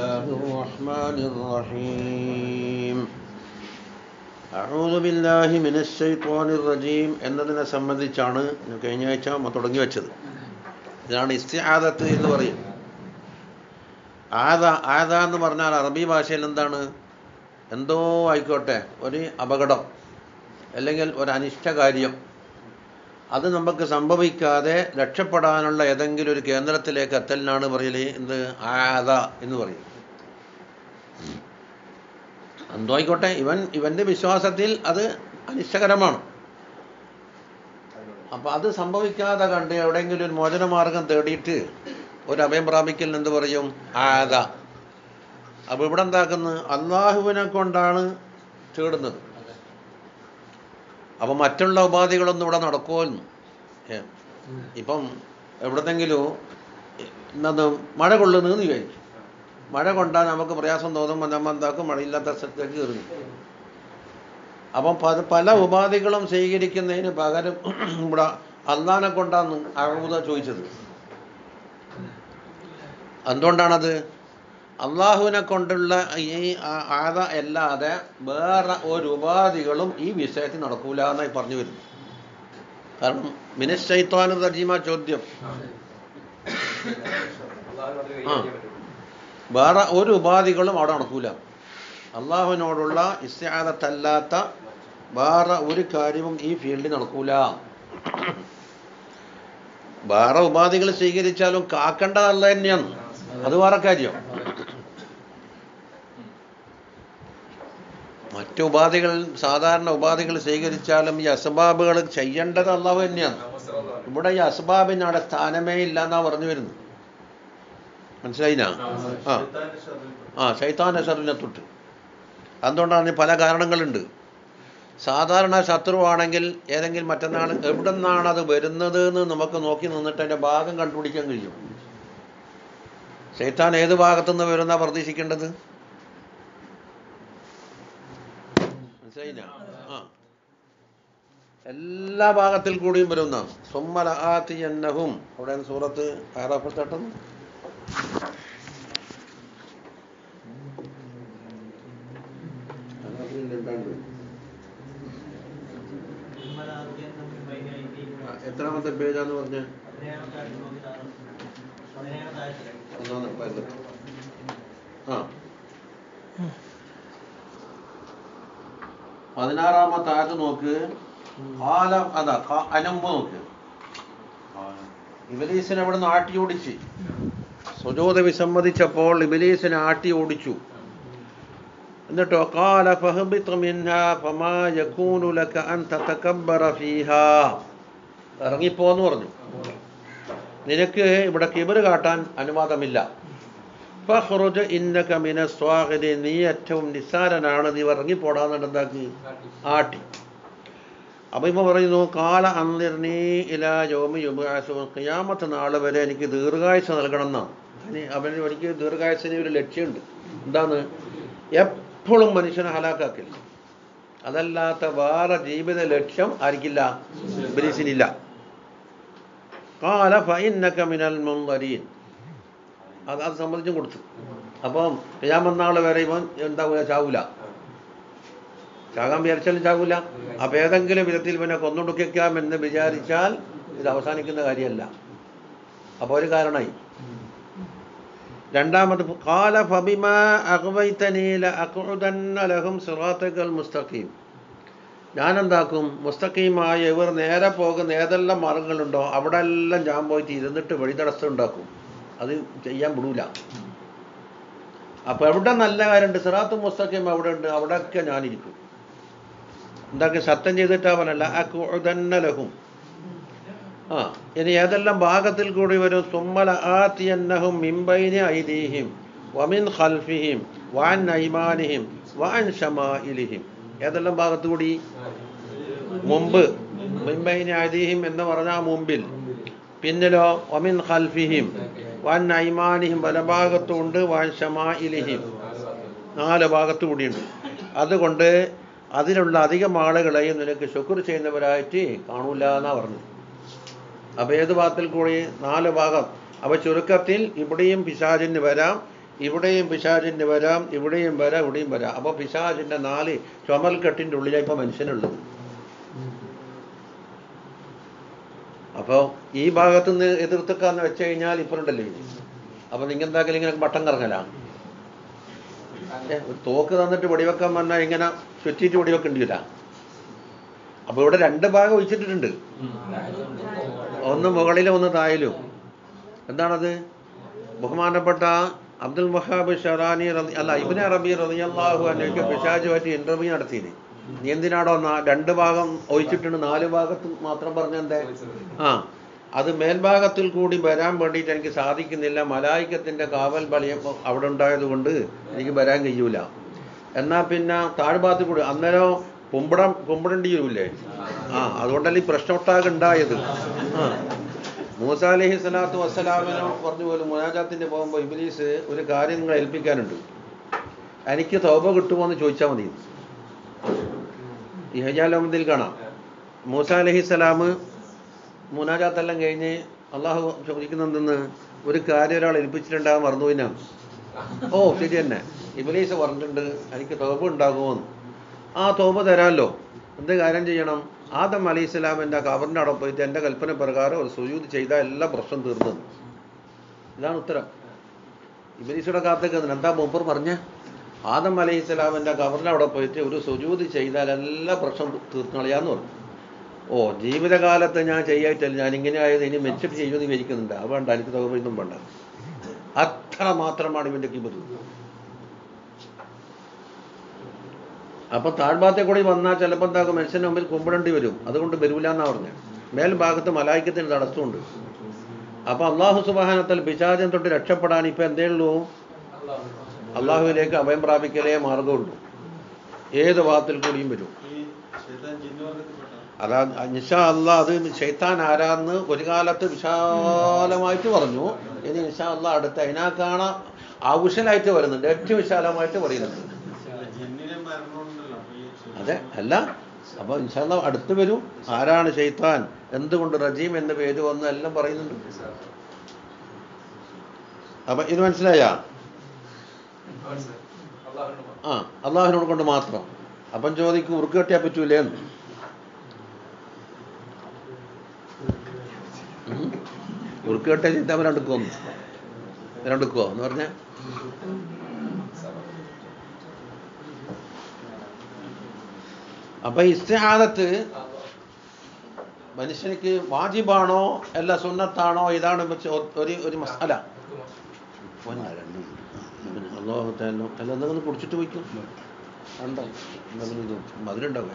الله الرحمن الرحيم أعوذ بالله من الشيطان الرجيم എന്നതിനെ സംബന്ധിച്ചാണ് കഴിഞ്ഞ ആഴ്ച നമ്മൾ തുടങ്ങി വെച്ചത് ഇതാണ് ഇസ്തിആദത്ത് എന്ന് പറയും ആദ ആദ എന്ന് പറഞ്ഞാൽ അറബി ഭാഷയിൽ എന്താണ് എന്തോ ആയിക്കോട്ടെ ഒരു അപകടം അല്ലെങ്കിൽ ഒരു അനിഷ്ടകാര്യം അത് നമുക്ക് സംഭവിക്കാതെ രക്ഷപ്പെടാനുള്ള ഏതെങ്കിലും ഒരു കേന്ദ്രത്തിലേക്ക് എത്തലിനാണ് പറയല് എന്ത് ആദ എന്ന് പറയും എന്തോ ആയിക്കോട്ടെ ഇവൻ ഇവന്റെ വിശ്വാസത്തിൽ അത് അനിഷ്ടകരമാണ് അപ്പൊ അത് സംഭവിക്കാതെ കണ്ട് എവിടെയെങ്കിലും ഒരു മോചനമാർഗം തേടിയിട്ട് ഒരു അഭയം പ്രാപിക്കൽ എന്ത് പറയും ആദ അപ്പൊ ഇവിടെ എന്താക്കുന്നത് അള്ളാഹുവിനെ കൊണ്ടാണ് തേടുന്നത് അപ്പൊ മറ്റുള്ള ഉപാധികളൊന്നും ഇവിടെ നടക്കുമല്ലോ ഇപ്പം എവിടെന്നെങ്കിലും എന്നത് മഴ കൊള്ളുന്നു വിചാരിക്കും മഴ കൊണ്ടാൽ നമുക്ക് പ്രയാസം തോന്നുമ്പോൾ നമ്മൾ എന്താക്കും മഴയില്ലാത്ത സ്ഥലത്തേക്ക് കയറുന്നു അപ്പം പല പല ഉപാധികളും സ്വീകരിക്കുന്നതിന് പകരം ഇവിടെ അള്ളാനെ കൊണ്ടാണ് അഴുത ചോദിച്ചത് എന്തുകൊണ്ടാണത് അള്ളാഹുവിനെ കൊണ്ടുള്ള ഈ ആദ അല്ലാതെ വേറെ ഒരു ഉപാധികളും ഈ വിഷയത്തിൽ നടക്കൂല എന്നായി പറഞ്ഞു വരുന്നു കാരണം മിനശ്ചൈത്വാന റജീമ ചോദ്യം ആ വേറെ ഒരു ഉപാധികളും അവിടെ നടക്കൂല അള്ളാഹുവിനോടുള്ള ഇസ്യാദത്തല്ലാത്ത വേറെ ഒരു കാര്യവും ഈ ഫീൽഡിൽ നടക്കൂല വേറെ ഉപാധികൾ സ്വീകരിച്ചാലും കാക്കേണ്ടതല്ല തന്നെയാണ് അത് വേറെ കാര്യം മറ്റു ഉപാധികൾ സാധാരണ ഉപാധികൾ സ്വീകരിച്ചാലും ഈ അസബാബുകൾ ചെയ്യേണ്ടത് അള്ളാഹു തന്നെയാണ് ഇവിടെ ഈ അസബാബിന് അവിടെ സ്ഥാനമേ ഇല്ല എന്നാ പറഞ്ഞു വരുന്നത് മനസ്സിലായിനാ ആ ആ ശൈത്താന്റെ ഷറിനെ തൊട്ട് അതുകൊണ്ടാണ് പല കാരണങ്ങളുണ്ട് സാധാരണ ശത്രുവാണെങ്കിൽ ഏതെങ്കിലും മറ്റന്നാൾ എവിടെ നിന്നാണ് അത് വരുന്നത് എന്ന് നമുക്ക് നോക്കി നിന്നിട്ട് അതിന്റെ ഭാഗം കണ്ടുപിടിക്കാൻ കഴിയും ശൈത്താൻ ഏത് ഭാഗത്തുനിന്ന് വരുന്ന പ്രതീക്ഷിക്കേണ്ടത് മനസ്സിലായില്ല ആ എല്ലാ ഭാഗത്തിൽ കൂടിയും വരുന്ന സുമ്മല ആത്തി എന്നഹും അവിടെ സൂറത്ത് ആറാഫ് തട്ടുന്നു എത്രാമത്തെ പേജാന്ന് പറഞ്ഞ ആ പതിനാറാമത്തെ ആയത് നോക്ക് കാല അതാ അനമ്പ് നോക്ക് ഇബലീസിനെ അവിടെ നിന്ന് ആട്ടി ഓടിച്ച് സുജോത വിസമ്മതിച്ചപ്പോൾ ഇബലീസിനെ ആട്ടി ഓടിച്ചു എന്നിട്ടോ കാല ഫഹബിത് മിൻഹാ ഫമാ യകൂനു ലക അൻ തതകബ്ബറ ഫീഹാ ഇറങ്ങിപ്പോന്ന് പറഞ്ഞു നിനക്ക് ഇവിടെ കിബറ് കാട്ടാൻ അനുവാദമില്ല ഫഹ്റുജ് ഇന്നക മിന സ്വാഗതി നീ ഏറ്റവും നിസ്സാരനാണ് നീ ഇറങ്ങിപ്പോടാന്നുണ്ട് എന്താക്കി ആട്ടി അപ്പൊ ഇപ്പൊ പറയുന്നു കാല അന്നിർണി ഇല യോമി യുബാസു ഖിയാമത്ത് നാളെ വരെ എനിക്ക് ദീർഘായുസ് നൽകണം എന്നാണ് ഇനി അവന് എനിക്ക് ദീർഘായുസിന് ഒരു ലക്ഷ്യമുണ്ട് എന്താണ് എപ്പോഴും മനുഷ്യനെ ഹലാക്കാക്കില്ല അതല്ലാത്ത വേറെ ജീവിത ലക്ഷ്യം ആർക്കില്ല ബ്രീസിനില്ല കാല ഫൈനക മിനൽ മുൻവരീൻ അത് അത് സംബന്ധിച്ചും കൊടുത്തു അപ്പം ഖിയാമത്ത് വരെ ഇവൻ എന്താവൂല ചാവൂല ചാകാൻ വിചാരിച്ചാലും ചാകൂല അപ്പൊ ഏതെങ്കിലും വിധത്തിൽ ഇവനെ കൊന്നൊടുക്കാം എന്ന് വിചാരിച്ചാൽ ഇത് അവസാനിക്കുന്ന കാര്യമല്ല അപ്പൊ ഒരു കാരണമായി രണ്ടാമത് കാല ഫബിമ അഹ്വൈതനീല അഖുദന്ന ലഹും സിറാത്തുൽ മുസ്തഖീം ഞാൻ എന്താക്കും മുസ്തഖീമായ ഇവർ നേരെ പോകുന്ന ഏതെല്ലാം മാർഗങ്ങളുണ്ടോ അവിടെ എല്ലാം ഞാൻ പോയിട്ട് ഇരുന്നിട്ട് വഴിതടസ്സം ഉണ്ടാക്കും അത് ചെയ്യാൻ വിടൂല അപ്പൊ എവിടെ നല്ല കാര്യമുണ്ട് സിറാത്ത് മുസ്തഖീം അവിടെ ഉണ്ട് അവിടെയൊക്കെ ഞാനിരിക്കും എന്താക്കി സത്യം ചെയ്തിട്ടാവനല്ല അക്കുതന്ന ലഹും ആ ഇനി ഏതെല്ലാം ഭാഗത്തിൽ കൂടി വരും സുമ്മല ആത്തിയന്നഹും മിംബൈനി ഐദീഹിം വമിൻ ഖൽഫിഹിം വാൻ ഐമാനിഹിം വാൻ ഷമാഇലിഹിം ഏതെല്ലാം ഭാഗത്തു കൂടി മുമ്പ് മിംബൈനി ഐദീഹിം എന്ന് പറഞ്ഞാൽ മുമ്പിൽ പിന്നിലോ വമിൻ ഖൽഫിഹിം വാൻ ഐമാനിഹിം വലഭാഗത്തുണ്ട് വാൻ ഷമാഇലിഹിം നാല് ഭാഗത്തു കൂടിയുണ്ട് അതുകൊണ്ട് അതിലുള്ള അധികം ആളുകളെയും നിനക്ക് ശുക്ർ ചെയ്യുന്നവരായിട്ട് കാണൂല എന്നാ പറഞ്ഞു അപ്പൊ ഏത് ഭാഗത്തിൽ കൂടി നാല് ഭാഗം അപ്പൊ ചുരുക്കത്തിൽ ഇവിടെയും പിശാചിന് വരാം ഇവിടെയും പിശാചിൻ്റെ വരാം ഇവിടെയും വരാം ഇവിടെയും വരാം അപ്പോൾ പിശാചിൻ്റെ നാല് ചുമൽക്കെട്ടിൻ്റെ ഉള്ളിലാണ് ഇപ്പോൾ മനുഷ്യനുള്ളത് അപ്പോൾ ഈ ഭാഗത്ത് നിന്ന് എതിർത്തക്കാന്ന് വെച്ച് കഴിഞ്ഞാൽ ഇപ്പറുണ്ടല്ലോ ഇനി അപ്പോൾ നിങ്ങൾ എന്താക്കലും ഇങ്ങനെ വട്ടം കറങ്ങലാണ് ഏ, ഒരു തോക്ക് തന്നിട്ട് വെടിവെക്കാൻ പറഞ്ഞാൽ ഇങ്ങനെ ചുറ്റിയിട്ട് വെടിവെക്കേണ്ടി വരാം അപ്പോൾ ഇവിടെ രണ്ട് ഭാഗം ഒഴിച്ചിട്ടിട്ടുണ്ട് ഒന്ന് മുകളിലും ഒന്ന് താഴിലും എന്താണത് ബഹുമാനപ്പെട്ട അബ്ദുൽ വഹാബ് ഷറാനി റളി അല്ല ഇബിന് അറബി റളിയല്ലാഹു അൻഹുക്ക് പിശാച് പറ്റി ഇന്റർവ്യൂ നടത്തിയിന് നീ എന്തിനാടോ നാ രണ്ട് ഭാഗം ഒഴിച്ചിട്ടുണ്ട് നാല് ഭാഗത്ത് മാത്രം പറഞ്ഞെന്തേ ആ അത് മേൽഭാഗത്തിൽ കൂടി വരാൻ വേണ്ടിയിട്ട് എനിക്ക് സാധിക്കുന്നില്ല മലായിക്കത്തിൻ്റെ കാവൽ ബലയം അവിടെ ഉണ്ടായതുകൊണ്ട് എനിക്ക് വരാൻ കഴിയൂല എന്നാൽ പിന്നെ താഴ്ഭാഗത്തിൽ കൂടി അന്നേരം കുമ്പിടം കുമ്പിടേണ്ടി വരില്ലേ ആ അതുകൊണ്ടല്ലേ ഈ പ്രശ്നമൊട്ടാകെ ഉണ്ടായത് ആ മൂസ അലഹി സ്വലാത്തു വസ്സലാമിനോ പറഞ്ഞു പോലും മുനാജാത്തിന് പോകുമ്പോൾ ഇബിലീസ് ഒരു കാര്യം നിങ്ങളെ ഏൽപ്പിക്കാനുണ്ട് എനിക്ക് തോപ കിട്ടുമോ എന്ന് ചോദിച്ചാൽ മതി ഈ ഹജാലോമതിൽ കാണാം മൂസ അലഹി സ്വലാം മുനാജാത്തെല്ലാം കഴിഞ്ഞ് അള്ളാഹു ചോദിക്കുന്നെന്തെന്ന് ഒരു കാര്യം ഒരാൾ ഏൽപ്പിച്ചിട്ടുണ്ടാകാൻ മറന്നുപോയിനാണ് ഓ ശരി തന്നെ ഇബിലീസ് പറഞ്ഞിട്ടുണ്ട് എനിക്ക് തോപ ഉണ്ടാകുമോന്ന് ആ തോപ തരാമല്ലോ എന്ത് കാര്യം ചെയ്യണം ആദം അലി ഇസ്ലാമിൻ്റെ കബറിൻ്റെ അവിടെ പോയിട്ട് എൻ്റെ കൽപ്പന പ്രകാരം ഒരു സുജൂത് ചെയ്താൽ എല്ലാ പ്രശ്നം തീർന്നത് ഇതാണ് ഉത്തരം ഇബലീസുടെ കാത്തേക്ക് എന്താ മൂപ്പർ പറഞ്ഞ ആദം അലി ഇസ്ലാമിൻ്റെ കബറിൻ്റെ അവിടെ പോയിട്ട് ഒരു സുജൂത് ചെയ്താൽ എല്ലാ പ്രശ്നം തീർന്നു കളയാന്ന് പറഞ്ഞു ഓ ജീവിതകാലത്ത് ഞാൻ ചെയ്യായിട്ടല്ല ഞാൻ ഇങ്ങനെ ആയത് ഇനി മെച്ചപ്പ് ചെയ്യുമെന്ന് വിചാരിക്കുന്നുണ്ട് അത് വേണ്ട എനിക്ക് തോന്നുന്നും വേണ്ട അത്ര മാത്രമാണ് ഇവൻ്റെ കിബത് അപ്പൊ താഴ്ഭാഗത്തെ കൂടി വന്നാൽ ചിലപ്പോൾ എന്താക്കും മനുഷ്യന്റെ മുമ്പിൽ കുമ്പിടേണ്ടി വരും അതുകൊണ്ട് വരൂല എന്നാ പറഞ്ഞത് മേൽഭാഗത്ത് മലായിക്കത്തിന് തടസ്സമുണ്ട് അപ്പൊ അള്ളാഹു സുബാനത്തിൽ പിശാചം തൊട്ട് രക്ഷപ്പെടാൻ ഇപ്പൊ എന്തേ ഉള്ളൂ അള്ളാഹുവിലേക്ക് അഭയം പ്രാപിക്കലേ മാർഗമുള്ളൂ ഏത് ഭാഗത്തിൽ കൂടിയും വരും ഈ ശൈത്താൻ ജിന്നുവർഗത്തിൽപ്പെട്ട അതാ നിഷാ അള്ളാ അത് ഷെയ്ത്താൻ ആരാന്ന് ഒരു കാലത്ത് വിശാലമായിട്ട് പറഞ്ഞു ഇനി നിഷാ അള്ളാ അടുത്ത് അതിനാക്കാണ് ആവശ്യമായിട്ട് വരുന്നുണ്ട് ഏറ്റവും വിശാലമായിട്ട് പറയുന്നുണ്ട് ജിന്നിനെ മരണമുണ്ടല്ലോ അപ്പൊ ഈ ശൈത്താൻ- അതെ അല്ല അപ്പൊ ഇൻഷാല്ല അടുത്ത് വരും ആരാണ് ഷെയ്ത്താൻ എന്തുകൊണ്ട് റജീം എന്ന പേര് വന്നു എല്ലാം പറയുന്നുണ്ട് അപ്പൊ ഇത് മനസ്സിലായ ആ അള്ളാഹുവിനോട് കൊണ്ട് മാത്രം അപ്പം ചോദിക്കും ഉറുക്ക് കെട്ടിയാൽ പറ്റൂലേന്ന് ഉം. ഉറുക്ക് കെട്ടിയാൽ ചിന്ത രണ്ടുക്കോ രണ്ടുക്കോ എന്ന് പറഞ്ഞ അപ്പൊ ഇസ്തിഹാദത്ത് മനുഷ്യനിക്ക് വാജിബാണോ അല്ല സുന്നത്താണോ ഇതാണ് ഇപ്പൊ ചോ- ഒരു ഒരു മസാല അള്ളാഹുത്താലോ അല്ല എന്തെങ്കിലും കുടിച്ചിട്ട് പോയിക്കും ഉണ്ടോ എന്തെങ്കിലും ഇത് മധുരണ്ടാവേ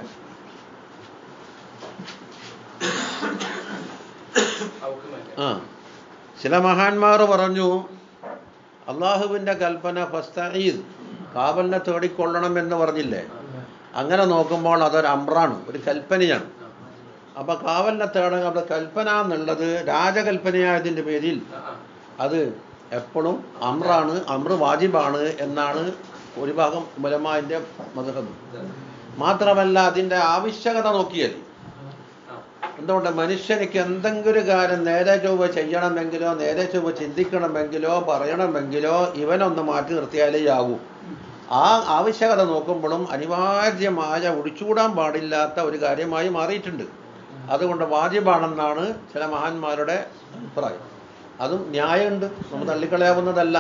ആ ചില മഹാന്മാർ പറഞ്ഞു അള്ളാഹുവിൻ്റെ കൽപ്പന ഫസ്തഈദ് കാവലിനെ തേടിക്കൊള്ളണം എന്ന് പറഞ്ഞില്ലേ അങ്ങനെ നോക്കുമ്പോൾ അതൊരു അമ്രാണ് ഒരു കൽപ്പനയാണ് അപ്പൊ കാവലിനെ തേടാൻ അവിടെ കൽപ്പന എന്നുള്ളത് രാജകൽപ്പനയായതിൻ്റെ പേരിൽ അത് എപ്പോഴും അമ്രാണ് അമ്ര വാജിബാണ് എന്നാണ് ഒരു ഭാഗം മുലമാൻ്റെ മതഹബ് മാത്രമല്ല അതിൻ്റെ ആവശ്യകത നോക്കിയാൽ എന്തുകൊണ്ട് മനുഷ്യനിക്ക് എന്തെങ്കിലും ഒരു കാര്യം നേരെ ചൊവ്വ ചെയ്യണമെങ്കിലോ നേരെ ചൊവ്വ ചിന്തിക്കണമെങ്കിലോ പറയണമെങ്കിലോ ഇവനൊന്ന് മാറ്റി നിർത്തിയാലേ ആകൂ ആ ആവശ്യകത നോക്കുമ്പോഴും അനിവാര്യമായ ഒഴിച്ചുകൂടാൻ പാടില്ലാത്ത ഒരു കാര്യമായി മാറിയിട്ടുണ്ട് അതുകൊണ്ട് വാജിബാണെന്നാണ് ചില മഹാന്മാരുടെ അഭിപ്രായം അതും ന്യായമുണ്ട് നമ്മൾ തള്ളിക്കളയാവുന്നതല്ല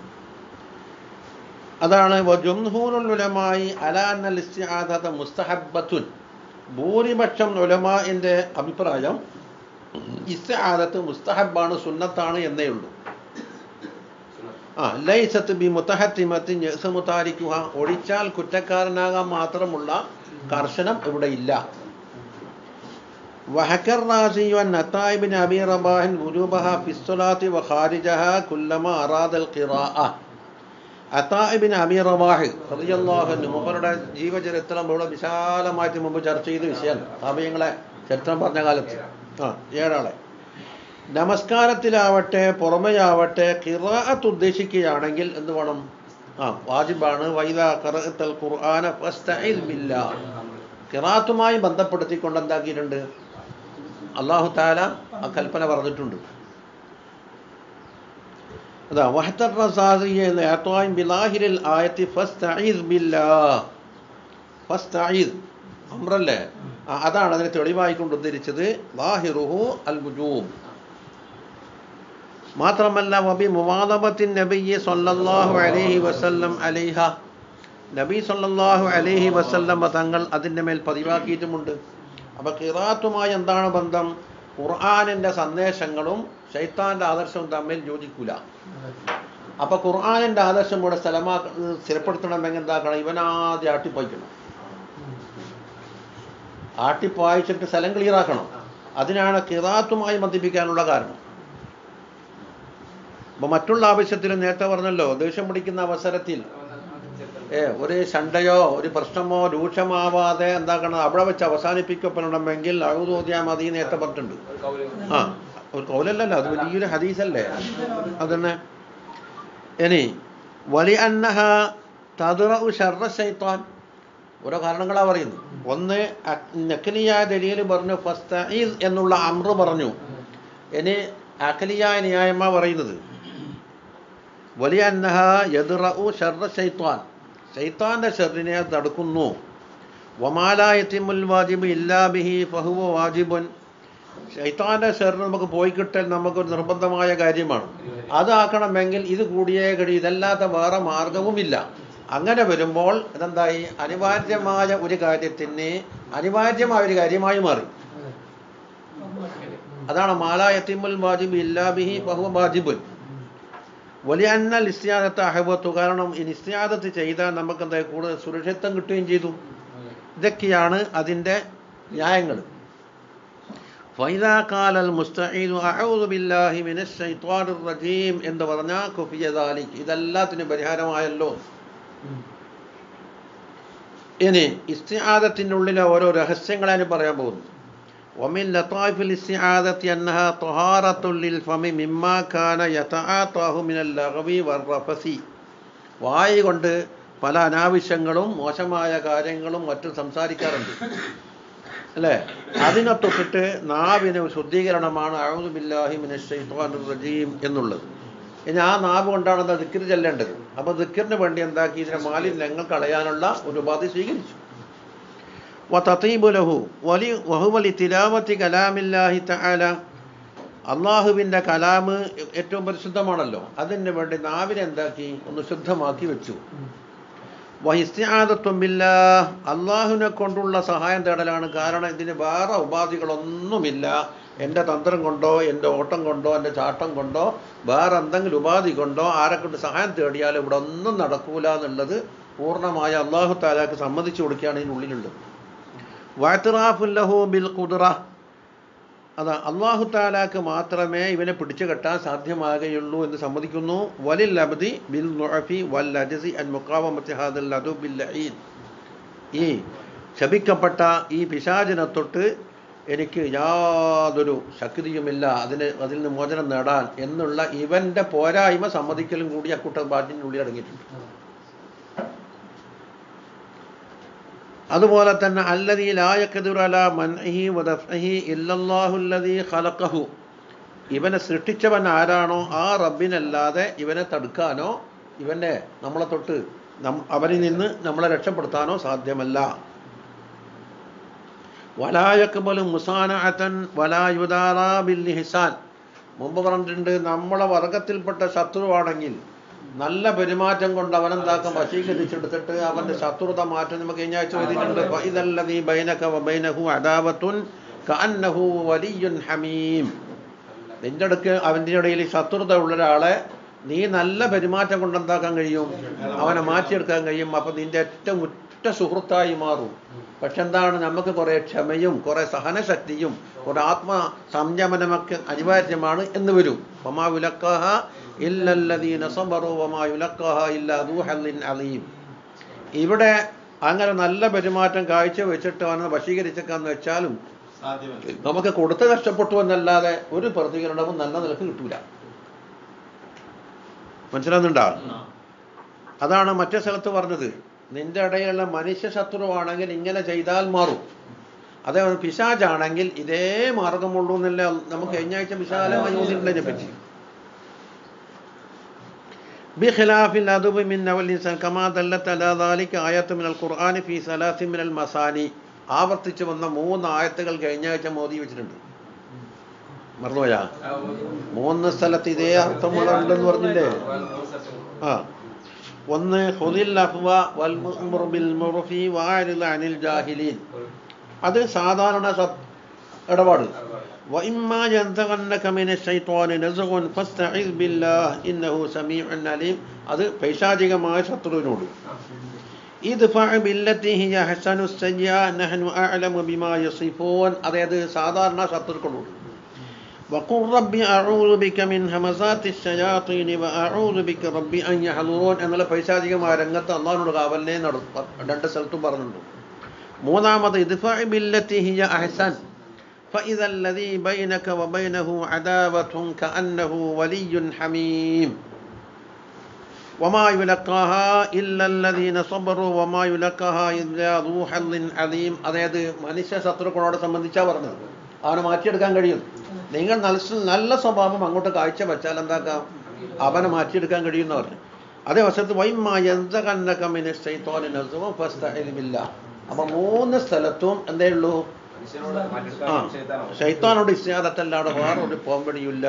അതാണ് ജംഹൂറുൽ ഉലമായി അലാന്നൽ ഇസ്തിആദത മുസ്തഹബ്ബത്തുൻ ഭൂരിപക്ഷം ഉലമാന്റെ അഭിപ്രായം ഇസ്തിആദത്ത് മുസ്തഹബാണ് സുന്നത്താണ് എന്നേ ഉള്ളൂ ആ ലൈസത്ത് ബി മുത്തഹത്തിമത്തിൻ യസമുതാരിക്കുക ഒഴിച്ചാൽ കുറ്റക്കാരനാകാൻ മാത്രമുള്ള കർശനം ഇവിടെ ഇല്ല وحكى الرازي عن عطاء بن أبي رباح وجوبها في الصلاة وخارجها كلما أراد القراءة അത്താഇബിൻ അബി റവാഹ് റളിയല്ലാഹു മൂപ്പരുടെ ജീവചരിത്രം ഇവിടെ വിശാലമായിട്ട് മുമ്പ് ചർച്ച ചെയ്ത വിഷയമാണ് താപയങ്ങളെ ചരിത്രം പറഞ്ഞ കാലത്ത് ആ ഏഴാളെ നമസ്കാരത്തിലാവട്ടെ പുറമെയാവട്ടെ കിറാഅത്ത് ഉദ്ദേശിക്കുകയാണെങ്കിൽ എന്ത് വേണം ആ വാജിബാണ് വൈദ ഖറഅത്തൽ ഖുർആന ഫസ്തഇദ് ബില്ലാ കിറാത്തുമായി ബന്ധപ്പെടുത്തിക്കൊണ്ട് എന്താക്കിയിട്ടുണ്ട് അള്ളാഹു താല ആ കൽപ്പന പറഞ്ഞിട്ടുണ്ട് അതാ വഹത്തർ റസാസിയ എന്ന് ഏത്വായും ബിലാഹിരിൽ ആയത്തി ഫസ്തഈദ് ബില്ലാ ഫസ്തഈദ് അമ്രല്ലേ ആ, അതാണ് അതിനെ തെളിവായിക്കൊണ്ട് ഉദ്ധരിച്ചത് ലാഹിറുഹു അൽ വുജൂബ് മാത്രമല്ല വബി മുവാദബത്തിൻ നബിയെ സല്ലല്ലാഹു അലൈഹി വസല്ലം അലൈഹ നബി സല്ലല്ലാഹു അലൈഹി വസല്ലം തങ്ങൾ അതിൻ്റെ മേൽ പതിവാക്കിയിട്ടുമുണ്ട് അപ്പോൾ ഖിറാത്തുമായി എന്താണ് ബന്ധം ഖുർആാനിൻ്റെ സന്ദേശങ്ങളും ശൈത്താൻ്റെ ആദർശവും തമ്മിൽ യോജിക്കൂല അപ്പോൾ ഖുർആാനിൻ്റെ ആദർശം ഇവിടെ സ്ഥലമാ സ്ഥിരപ്പെടുത്തണമെങ്കിൽ എന്താക്കണം ഇവനാദ്യം ആട്ടിപ്പായിക്കണം ആട്ടിപ്പായിച്ചിട്ട് സ്ഥലം ക്ലിയർ ആക്കണം അതിനാണ് കിറാത്തുമായി ബന്ധിപ്പിക്കാനുള്ള കാരണം അപ്പോൾ മറ്റുള്ള ആവശ്യത്തിൽ നേരത്തെ പറഞ്ഞല്ലോ ദേഷ്യം പിടിക്കുന്ന അവസരത്തിൽ ഏ ഒരു ശണ്ടയോ ഒരു പ്രശ്നമോ രൂക്ഷമാവാതെ എന്താക്കണം അവിടെ വെച്ച് അവസാനിപ്പിക്കപ്പെടണമെങ്കിൽ അഴുതോതിയാൽ മതി എന്ന് നേരത്തെ പറഞ്ഞിട്ടുണ്ട് ആ ഒരു കൗലല്ലല്ലോ അത് വലിയൊരു ഹദീസല്ലേ അതന്നെ ഇനി വലി അന്നഹ തതുറ ഷർറ ശൈത്താൻ ഓരോ കാരണങ്ങളാണ് പറയുന്നത് ഒന്ന് നക്കലിയായ ദലീൽ പറഞ്ഞു ഫസ്തഈസ് എന്നുള്ള അമ്ര പറഞ്ഞു ഇനി അഖലിയായ ന്യായമാ പറയുന്നത് വലിയ അന്നഹ യദ്റഉ ഷർറ ശൈത്താൻ ശൈത്താന്റെ ഷെറിനെ തടുക്കുന്നു വമാലായത്തിമുൽ വാജിബ് ഇല്ലാ ബിഹി ഫഹുവ വാജിബുൻ ശൈത്താന്റെ ഷെറിന് നമുക്ക് പോയി കിട്ടൽ നമുക്കൊരു നിർബന്ധമായ കാര്യമാണ് അതാക്കണമെങ്കിൽ ഇത് കൂടിയേ കഴിയും ഇതല്ലാത്ത വേറെ മാർഗവുമില്ല അങ്ങനെ വരുമ്പോൾ ഇതെന്തായി അനിവാര്യമായ ഒരു കാര്യത്തിന് അനിവാര്യമായ ഒരു കാര്യമായി മാറി അതാണ് മാലായത്തിമുൽ വാജിബ് ഇല്ലാ ബിഹി ഫഹുവ വാജിബുൻ വലിയ അന്നൽ ഇസ്തിയാദത്ത് അഹബത്തു കാരണം ഈ ഇസ്തിയാദത്ത് ചെയ്താൽ നമുക്ക് എന്താ കൂടുതൽ സുരക്ഷിതത്വം കിട്ടുകയും ചെയ്തു ഇതൊക്കെയാണ് അതിൻ്റെ ന്യായങ്ങൾ ഫൈദാ കാലൽ മുസ്തഈദു അഊദു ബില്ലാഹി മിനശ് ശൈത്വാനിർ റജീം എന്ന് പറഞ്ഞാൽ കുഫിയ ദാലിക് ഇതെല്ലാത്തിനും പരിഹാരമായല്ലോ ഇനി ഇസ്തിആദത്തിനുള്ളിലെ ഓരോ രഹസ്യങ്ങളാണ് പറയാൻ പോകുന്നു ومن لطائف الاستعاذة أنها طهارة للفم مما كان يتعاطاه من اللغو والرفث വായ കൊണ്ട് പല അനാവശ്യങ്ങളും മോശമായ കാര്യങ്ങളും മറ്റും സംസാരിക്കാറുണ്ട് അല്ലേ അതിനെ തൊട്ടിട്ട് നാവിന് ഒരു ശുദ്ധീകരണമാണ് അഴുതു ബില്ലാഹി മിനശ്ശൈത്വാനിർ റജീം എന്നുള്ളത് ഇനി ആ നാവ് കൊണ്ടാണ് എന്താ ദിക്കർ ചെല്ലേണ്ടത് അപ്പോൾ ദിക്കറിന് വേണ്ടി എന്താക്കി ഇതിനെ മാലിന്യങ്ങൾ കളയാനുള്ള ഒരു ഉപാധി സ്വീകരിച്ചു വതീബു ലഹു വലി വഹുവലി തിലാവത്തി കലാമില്ലാഹി തആല അള്ളാഹുവിൻ്റെ കലാമ് ഏറ്റവും പരിശുദ്ധമാണല്ലോ അതിന് വേണ്ടി നാവിനെ എന്താക്കി ഒന്ന് ശുദ്ധമാക്കി വെച്ചു വഹിസ്തിയാദത്വം ബില്ല അള്ളാഹുവിനെ കൊണ്ടുള്ള സഹായം തേടലാണ് കാരണം ഇതിന് വേറെ ഉപാധികളൊന്നുമില്ല എൻ്റെ തന്ത്രം കൊണ്ടോ എൻ്റെ ഓട്ടം കൊണ്ടോ എൻ്റെ ചാട്ടം കൊണ്ടോ വേറെ എന്തെങ്കിലും ഉപാധി കൊണ്ടോ ആരെ കൊണ്ട് സഹായം തേടിയാലും ഇവിടെ ഒന്നും നടക്കൂല എന്നുള്ളത് പൂർണ്ണമായ അള്ളാഹു താലാക്ക് സമ്മതിച്ചു കൊടുക്കുകയാണ് ഇതിനുള്ളിലുള്ളത് വാത്തിറാഫുല്ലഹു ബിൽ കുദ്റ അതാ അള്ളാഹു താലാക്ക് മാത്രമേ ഇവനെ പിടിച്ചു കെട്ടാൻ സാധ്യമാകുകയുള്ളൂ എന്ന് സമ്മതിക്കുന്നു വലിൽ അബ്ദി ബിൽ നുഅഫി വൽ അജസി അൻ മുഖാവമത്തി ഹാദൽ അദു ബിൽ ലഈൻ ഈ ശപിക്കപ്പെട്ട ഈ പിശാചിനെ തൊട്ട് എനിക്ക് യാതൊരു ശക്തിയുമില്ല അതിന് അതിൽ നിന്ന് മോചനം നേടാൻ എന്നുള്ള ഇവന്റെ പോരായ്മ സമ്മതിക്കലും കൂടി അക്കൂട്ട ബാറ്റിനുള്ളിൽ അടങ്ങിയിട്ടുണ്ട് അതുപോലെ തന്നെ അല്ലതീ ലായക്കതുറല മൻഹി വദഫ്ഹി ഇല്ലല്ലാഹുല്ലദീ ഖലഖഹു ഇവനെ സൃഷ്ടിച്ചവൻ ആരാണോ ആ റബ്ബിനല്ലാതെ ഇവനെ തടുക്കാനോ ഇവനെ നമ്മളെ തൊട്ട് നം അവനിൽ നിന്ന് നമ്മളെ രക്ഷപ്പെടുത്താനോ സാധ്യമല്ല വലായക്കബലും മുസാനഅത്തൻ വലായുദാറാ ബിൽ ഇഹ്സാൻ മുമ്പ് പറഞ്ഞിട്ടുണ്ട് നമ്മളെ വർഗത്തിൽപ്പെട്ട ശത്രുവാണെങ്കിൽ നല്ല പെരുമാറ്റം കൊണ്ട് അവനെന്താക്കും വശീകരിച്ചെടുത്തിട്ട് അവന്റെ ശത്രുത മാറ്റം നമുക്ക് കഴിഞ്ഞ ആഴ്ച എഴുതിയിട്ടുണ്ട് ഇതല്ലതീ ബൈനക ബൈനഹു അദാവത്തുൻ കഅന്നഹു വലിയുൻ ഹമീം നിന്റെ അടുക്ക് അവൻ്റെ ഇടയിൽ ശത്രുത ഉള്ള ഒരാളെ നീ നല്ല പെരുമാറ്റം കൊണ്ട് എന്താക്കാൻ കഴിയും അവനെ മാറ്റിയെടുക്കാൻ കഴിയും അപ്പൊ നിന്റെ ഏറ്റവും ഉറ്റ സുഹൃത്തായി മാറും പക്ഷെ എന്താണ് നമുക്ക് കുറെ ക്ഷമയും കുറെ സഹനശക്തിയും കുറെ ആത്മ സംയമനമൊക്കെ അനിവാര്യമാണ് എന്ന് വരും വമാ വിലക്കാഹ ഇല്ലല്ലദീന സബറു വമാ യുലക്കാഹ ഇല്ലാ ദൂ ഹല്ലിൻ അലീം ഇവിടെ അങ്ങനെ നല്ല പെരുമാറ്റം കാഴ്ച വെച്ചിട്ട് അവനെ വശീകരിച്ചേക്കാന്ന് വെച്ചാലും സാധ്യമല്ല നമുക്ക് കൊടുത്ത് കഷ്ടപ്പെട്ടു എന്നല്ലാതെ ഒരു പ്രതികരണവും നല്ല നിലക്ക് കിട്ടൂല മനസ്സിലാകുന്നുണ്ടോ അതാണ് മറ്റേ സ്ഥലത്ത് പറഞ്ഞത് നിന്റെ ഇടയിലുള്ള മനുഷ്യ ശത്രുവാണെങ്കിൽ ഇങ്ങനെ ചെയ്താൽ മാറും അതേ പിശാചാണെങ്കിൽ ഇതേ മാർഗമുള്ളൂ എന്നല്ല നമുക്ക് കഴിഞ്ഞ ആഴ്ച വിശാലമായി ഓതിയിട്ടുള്ളതിനെ പറ്റി بخلاف الأدب من نوع الإنسان كما دلت على ذلك آية من القرآن في ثلاث من المثاني ആവർത്തിച്ച് വന്ന മൂന്ന് ആയത്തുകൾ കഴിഞ്ഞ ആഴ്ച മോദി വെച്ചിട്ടുണ്ട് മറന്നുപോയാ മൂന്ന് സ്ഥലത്ത് ഇതേ അർത്ഥമുണ്ടെന്ന് പറഞ്ഞില്ലേ ആ ഒന്ന് ഹുദിൽ അഫ്വ വൽ മുഅ്മിറു ബിൽ മുർഫി വഅരിദ് അനിൽ ജാഹിലീൻ അത് സാധാരണ സത് ഇടപാട് وإما ينزغنك من الشيطان نزغ فاستعذ بالله إنه سميع عليم അത് പൈശാചികമായ ശത്രുവിനോട് ഇദ്ഫഅ ബില്ലത്തി ഹിയ ഹസനു സയ്യ നഹ്നു അഅലമു ബിമാ യസിഫൂൻ അതായത് സാധാരണ ശത്രുക്കളോട് وقل ربي أعوذ بك من همزات الشياطين وأعوذ بك ربي أن يحضرون എന്നുള്ള പൈശാചികമായ രംഗത്ത് അള്ളാഹിനോട് കാവലിനെ നട- രണ്ട് സ്ഥലത്തും പറഞ്ഞിട്ടുണ്ട് മൂന്നാമത് ഇദ്ഫഅ ബില്ലത്തി ഹിയ അഹ്സൻ فإذا الذي بينك وبينه عداوة كأنه ولي حميم وما يلقاها إلا الذين صبروا وما يلقاها إلا ذو حظ عظيم അതായത് മനുഷ്യ ശത്രുക്കളോട് സംബന്ധിച്ചാ പറഞ്ഞത് അവനെ മാറ്റിയെടുക്കാൻ കഴിയും നിങ്ങൾ നല്ല നല്ല സ്വഭാവം അങ്ങോട്ട് കാഴ്ച വെച്ചാൽ എന്താക്കാം അവനെ മാറ്റിയെടുക്കാൻ കഴിയും എന്ന് പറഞ്ഞു അതേ വശത്ത് വൈമായില്ല അപ്പൊ മൂന്ന് സ്ഥലത്തും എന്തേ ഉള്ളൂ ആ ശൈത്താനോട് ഇസ്യാദത്തല്ലാതെ വേറെ ഒരു പോംവഴിയില്ല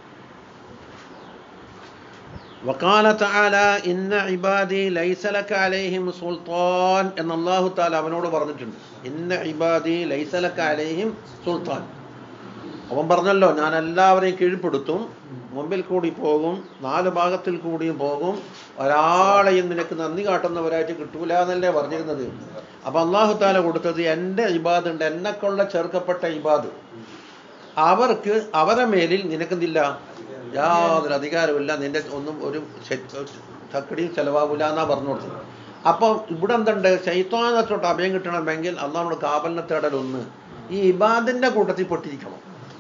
وقال تعالى إن عبادي ليس لك عليهم سلطان എന്ന് അല്ലാഹു തആല അവനോട് പറഞ്ഞിട്ടുണ്ട് ഇന്ന ഇബാദി ലൈസ ലക അലൈഹിം സുൽത്താൻ അവൻ പറഞ്ഞല്ലോ ഞാൻ എല്ലാവരെയും കീഴ്പ്പെടുത്തും മുമ്പിൽ കൂടി പോകും നാല് ഭാഗത്തിൽ കൂടിയും പോകും ഒരാളെയും നിനക്ക് നന്ദി കാട്ടുന്നവരായിട്ട് കിട്ടൂല എന്നല്ലേ പറഞ്ഞിരുന്നത് അപ്പൊ അള്ളാഹു താല കൊടുത്തത് എൻ്റെ ഇബാദ് ഉണ്ട് എന്നെക്കൊള്ള ചേർക്കപ്പെട്ട ഇബാദ് അവർക്ക് അവരെ മേലിൽ നിനക്കെന്തില്ല യാതൊരു അധികാരമില്ല നിന്റെ ഒന്നും ഒരു ചക്കടിയും ചെലവാകില്ല എന്നാ പറഞ്ഞു കൊടുത്തത് അപ്പം ഇവിടെ എന്തുണ്ട് ശൈത്വാനെ തൊട്ട് അഭയം കിട്ടണമെങ്കിൽ അള്ളാഹുടെ കാവലിനെ തേടൽ ഒന്ന് ഈ ഇബാദിന്റെ കൂട്ടത്തിൽ പെട്ടിരിക്കണം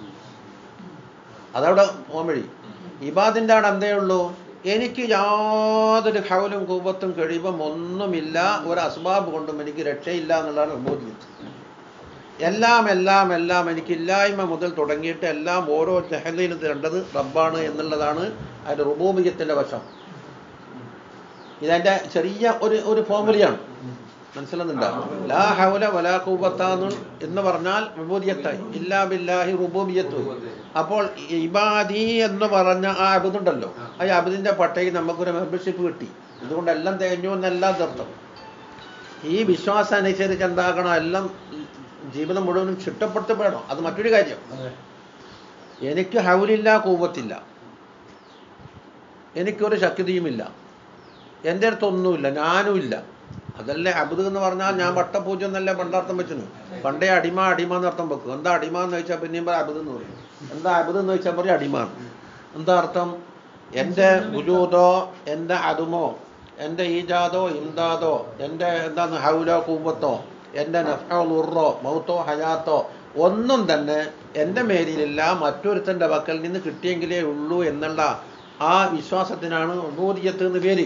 അതവിടെ പോകാൻ വഴി ഇബാദിന്റെ അവിടെ എന്തേ ഉള്ളൂ എനിക്ക് യാതൊരു ഹൗലും കൂപത്തും കഴിവും ഒന്നുമില്ല ഒരു അസ്ബാബ് കൊണ്ടും എനിക്ക് രക്ഷയില്ല എന്നുള്ളതാണ് ബോധ്യം എല്ലാം എല്ലാം എല്ലാം എനിക്ക് ഇല്ലായ്മ മുതൽ തുടങ്ങിയിട്ട് എല്ലാം ഓരോ ജഹലയിലും തരേണ്ടത് റബ്ബാണ് എന്നുള്ളതാണ് അതിൻ്റെ റുബൂബിയത്തിൻ്റെ വശം ഇതെൻ്റെ ചെറിയ ഒരു ഒരു ഫോമുലയാണ് മനസ്സിലാകുന്നുണ്ടോ ലാ ഹൗല വലാ കൂബത്താന്നു എന്ന് പറഞ്ഞാൽ വിഭൂതിയത്തായി ഇല്ലാ ബില്ലാഹി റുബൂബിയത്തു അപ്പോൾ ഇബാദി എന്ന് പറഞ്ഞ ആ അബുദുണ്ടല്ലോ ആ അബുദിന്റെ പട്ടയിൽ നമുക്കൊരു മെമ്പർഷിപ്പ് കിട്ടി ഇതുകൊണ്ട് എല്ലാം തേഞ്ഞു എന്നെല്ലാം തീർത്തം ഈ വിശ്വാസം അനുസരിച്ച് എന്താക്കണം എല്ലാം ജീവിതം മുഴുവനും ചിട്ടപ്പെടുത്തപ്പെടണം അത് മറ്റൊരു കാര്യം എനിക്ക് ഹൗലില്ല കൂവത്തില്ല എനിക്കൊരു ശക്തിയുമില്ല എൻ്റെ അടുത്തൊന്നുമില്ല ഞാനും ഇല്ല അതല്ലേ അബുദ് എന്ന് പറഞ്ഞാൽ ഞാൻ വട്ടപൂജ എന്നല്ല പണ്ടർത്ഥം വെച്ചിരുന്നു പണ്ടേ അടിമ അടിമ എന്ന് അർത്ഥം വെക്കും എന്താ അടിമ എന്ന് ചോദിച്ചാൽ പിന്നെയും പറയും അബുദ് എന്ന് പറയും എന്താ അബുദ് എന്ന് ചോദിച്ചാൽ പറയും അടിമ എന്ന്. എന്താ അർത്ഥം എൻ്റെ ഗുജൂദോ എൻ്റെ അതുമോ എൻ്റെ ഈജാദോ ഇംദാദോ എൻ്റെ എന്താണ് ഹൗലോ കൂവത്തോ എൻ്റെ നഫോ ഉറോ മൗത്തോ ഹയാത്തോ ഒന്നും തന്നെ എൻ്റെ മേലിലില്ല മറ്റൊരുത്തൻ്റെ വക്കൽ നിന്ന് കിട്ടിയെങ്കിലേ ഉള്ളൂ എന്നുള്ള ആ വിശ്വാസത്തിനാണ് ഉബൂദിയത്ത് എന്ന് പേര്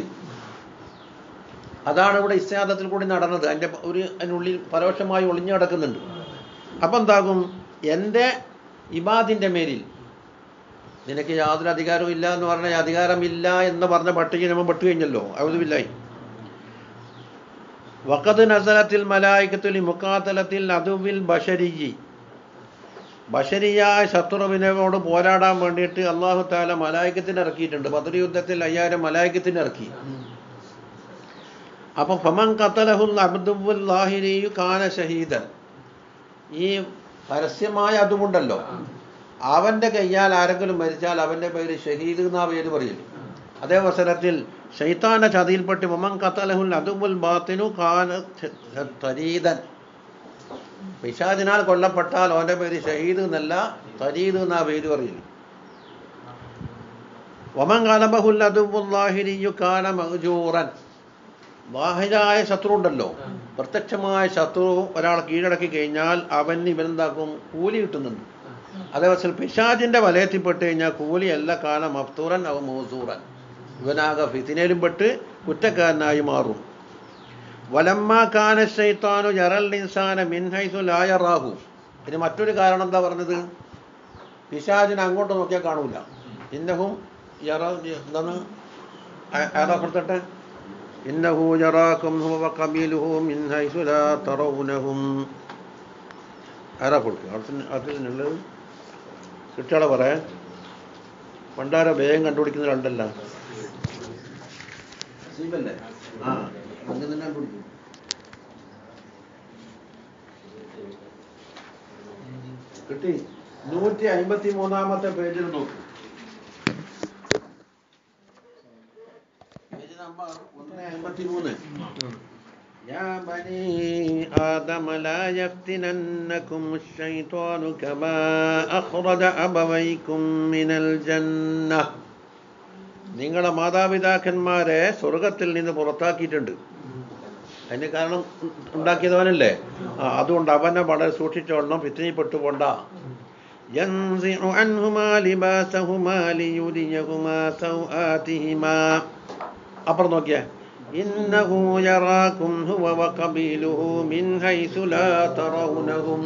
അതാണ് ഇവിടെ ഇസ്യാദത്തിൽ കൂടി നടന്നത് അതിൻ്റെ ഒരു അതിനുള്ളിൽ പരോക്ഷമായി ഒളിഞ്ഞു കിടക്കുന്നുണ്ട് അപ്പം എന്താകും എൻ്റെ ഇബാദിൻ്റെ മേലിൽ നിനക്ക് യാതൊരു അധികാരവും ഇല്ല എന്ന് പറഞ്ഞ അധികാരമില്ല എന്ന് പറഞ്ഞ പട്ടിക നമ്മൾ പെട്ടു കഴിഞ്ഞല്ലോ ഔതുബില്ലായി വഖദ് നസലത്തിൽ മലായിക്കത്തുൽ മുക്കാത്തലത്തിൽ അതുവിൽ ബഷരിജി ബഷരിയായ ശത്രുവിനോട് പോരാടാൻ വേണ്ടിയിട്ട് അള്ളാഹു താല മലായിക്കത്തിന് ഇറക്കിയിട്ടുണ്ട് ബദർ യുദ്ധത്തിൽ അയ്യായിരം മലായിക്കത്തിന് ഇറക്കി അപ്പൊ ഫമൻ കത്തലഹുൽ അബ്ദുല്ലാഹിരിയു കാന ഷഹീദൻ ഈ പരസ്യമായ അതുമുണ്ടല്ലോ അവന്റെ കയ്യാൽ ആരെങ്കിലും മരിച്ചാൽ അവന്റെ പേര് ഷഹീദ് എന്നാ പേര് പറയില്ല അതേ അവസരത്തിൽ ഷെയ്ത്താന്റെ ചതിയിൽപ്പെട്ട് മമൻ കത്തലഹുൽ അതുമുൽ ബാത്തിനു കാന തരീദൻ പിശാചിനാൽ കൊല്ലപ്പെട്ടാൽ അവന്റെ പേര് ഷഹീദ് എന്നല്ല തരീദ് എന്നാ പേര് പറയില്ല വമൻ കലബഹുൽ അതുമുല്ലാഹിരിയു കാന മഹജൂറൻ ബാഹിരായ ശത്രു ഉണ്ടല്ലോ പ്രത്യക്ഷമായ ശത്രു ഒരാൾ കീഴടക്കി കഴിഞ്ഞാൽ അവൻ ഇവനെന്താക്കും കൂലി കിട്ടുന്നുണ്ട് അതേപോലെ പിശാജിന്റെ വലയത്തിൽപ്പെട്ട് കഴിഞ്ഞാൽ കൂലിയല്ല കാലം മഫ്തൂറൻ അവ മോസൂറൻ ഇവനാകെ ഫിത്തിനയിലും പെട്ട് കുറ്റക്കാരനായി മാറും വലമ്മ കാന ശൈത്താനു ജറൽ ഇൻസാന മിൻഹൈസു ലായറാഹു ഇനി മറ്റൊരു കാരണം എന്താ പറഞ്ഞത് പിശാജിനെ അങ്ങോട്ട് നോക്കിയാൽ കാണൂല ഇന്നഹും യറ എന്താണ് ഏതാപ്പെടുത്തട്ടെ ഇന്നഹു ജറാക്കും ഹുവ ഖബീലുഹു മിൻ ഹൈസു ലാ തറൗനഹും ആരാ കൊടുക്കുക അടുത്ത അടുത്തുള്ളത് കിട്ടിയാളെ പറയാൻ പണ്ടാര വേഗം കണ്ടുപിടിക്കുന്ന രണ്ടല്ല സീബല്ലേ ആ അങ്ങനെ തന്നെ കണ്ടുപിടിക്കും കിട്ടി നൂറ്റി അമ്പത്തി മൂന്നാമത്തെ പേജിൽ നോക്കൂ പേജ് നമ്പർ ഒന്ന് അമ്പത്തി മൂന്ന് يا بني آدم لا يفتننكم الشيطان كما أخرج أبويكم من الجنة നിങ്ങളെ മാതാപിതാക്കന്മാരെ സ്വർഗത്തിൽ നിന്ന് പുറത്താക്കിയിട്ടുണ്ട് അതിന് കാരണം ഉണ്ടാക്കിയതവനല്ലേ ആ അതുകൊണ്ട് അവനെ വളരെ സൂക്ഷിച്ചോളണം ഫിത്തിനിപ്പെട്ടു പോണ്ട ينزع عنهما لباسهما ليريهما سوآتهما അപ്പുറം നോക്കിയേ إنه يراكم هو وقبيله من حيث لا ترونهم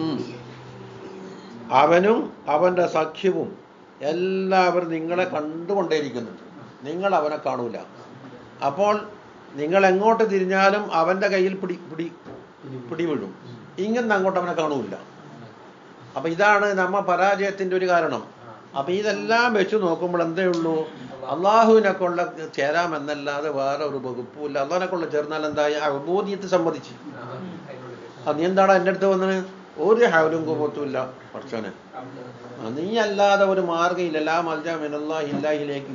അവനും അവൻ്റെ സഖ്യവും എല്ലാവരും നിങ്ങളെ കണ്ടുകൊണ്ടേയിരിക്കുന്നുണ്ട് നിങ്ങൾ അവനെ കാണൂല അപ്പോൾ നിങ്ങൾ എങ്ങോട്ട് തിരിഞ്ഞാലും അവൻ്റെ കയ്യിൽ പിടി പിടി പിടി വീഴും ഇങ്ങനെ അങ്ങോട്ട് അവനെ കാണൂല അപ്പൊ ഇതാണ് നമ്മ പരാജയത്തിന്റെ ഒരു കാരണം അപ്പൊ ഇതെല്ലാം വെച്ച് നോക്കുമ്പോൾ എന്തേ ഉള്ളൂ അള്ളാഹുവിനെ കൊള്ള ചേരാമെന്നല്ലാതെ വേറെ ഒരു വകുപ്പുമില്ല അള്ളാഹിനെ കൊള്ള ചേർന്നാൽ എന്തായി അബോധിയത്ത് സമ്മതിച്ചു ആ നീ എന്താണ് എൻ്റെ അടുത്ത് വന്നത് ഒരു ഹൗലും കുമ്പത്തുമില്ല പഠിച്ചോനെ ആ, നീ അല്ലാതെ ഒരു മാർഗ്ഗമില്ല എല്ലാ മൽജാമിനുള്ള ഇല്ലാഹിലേക്ക്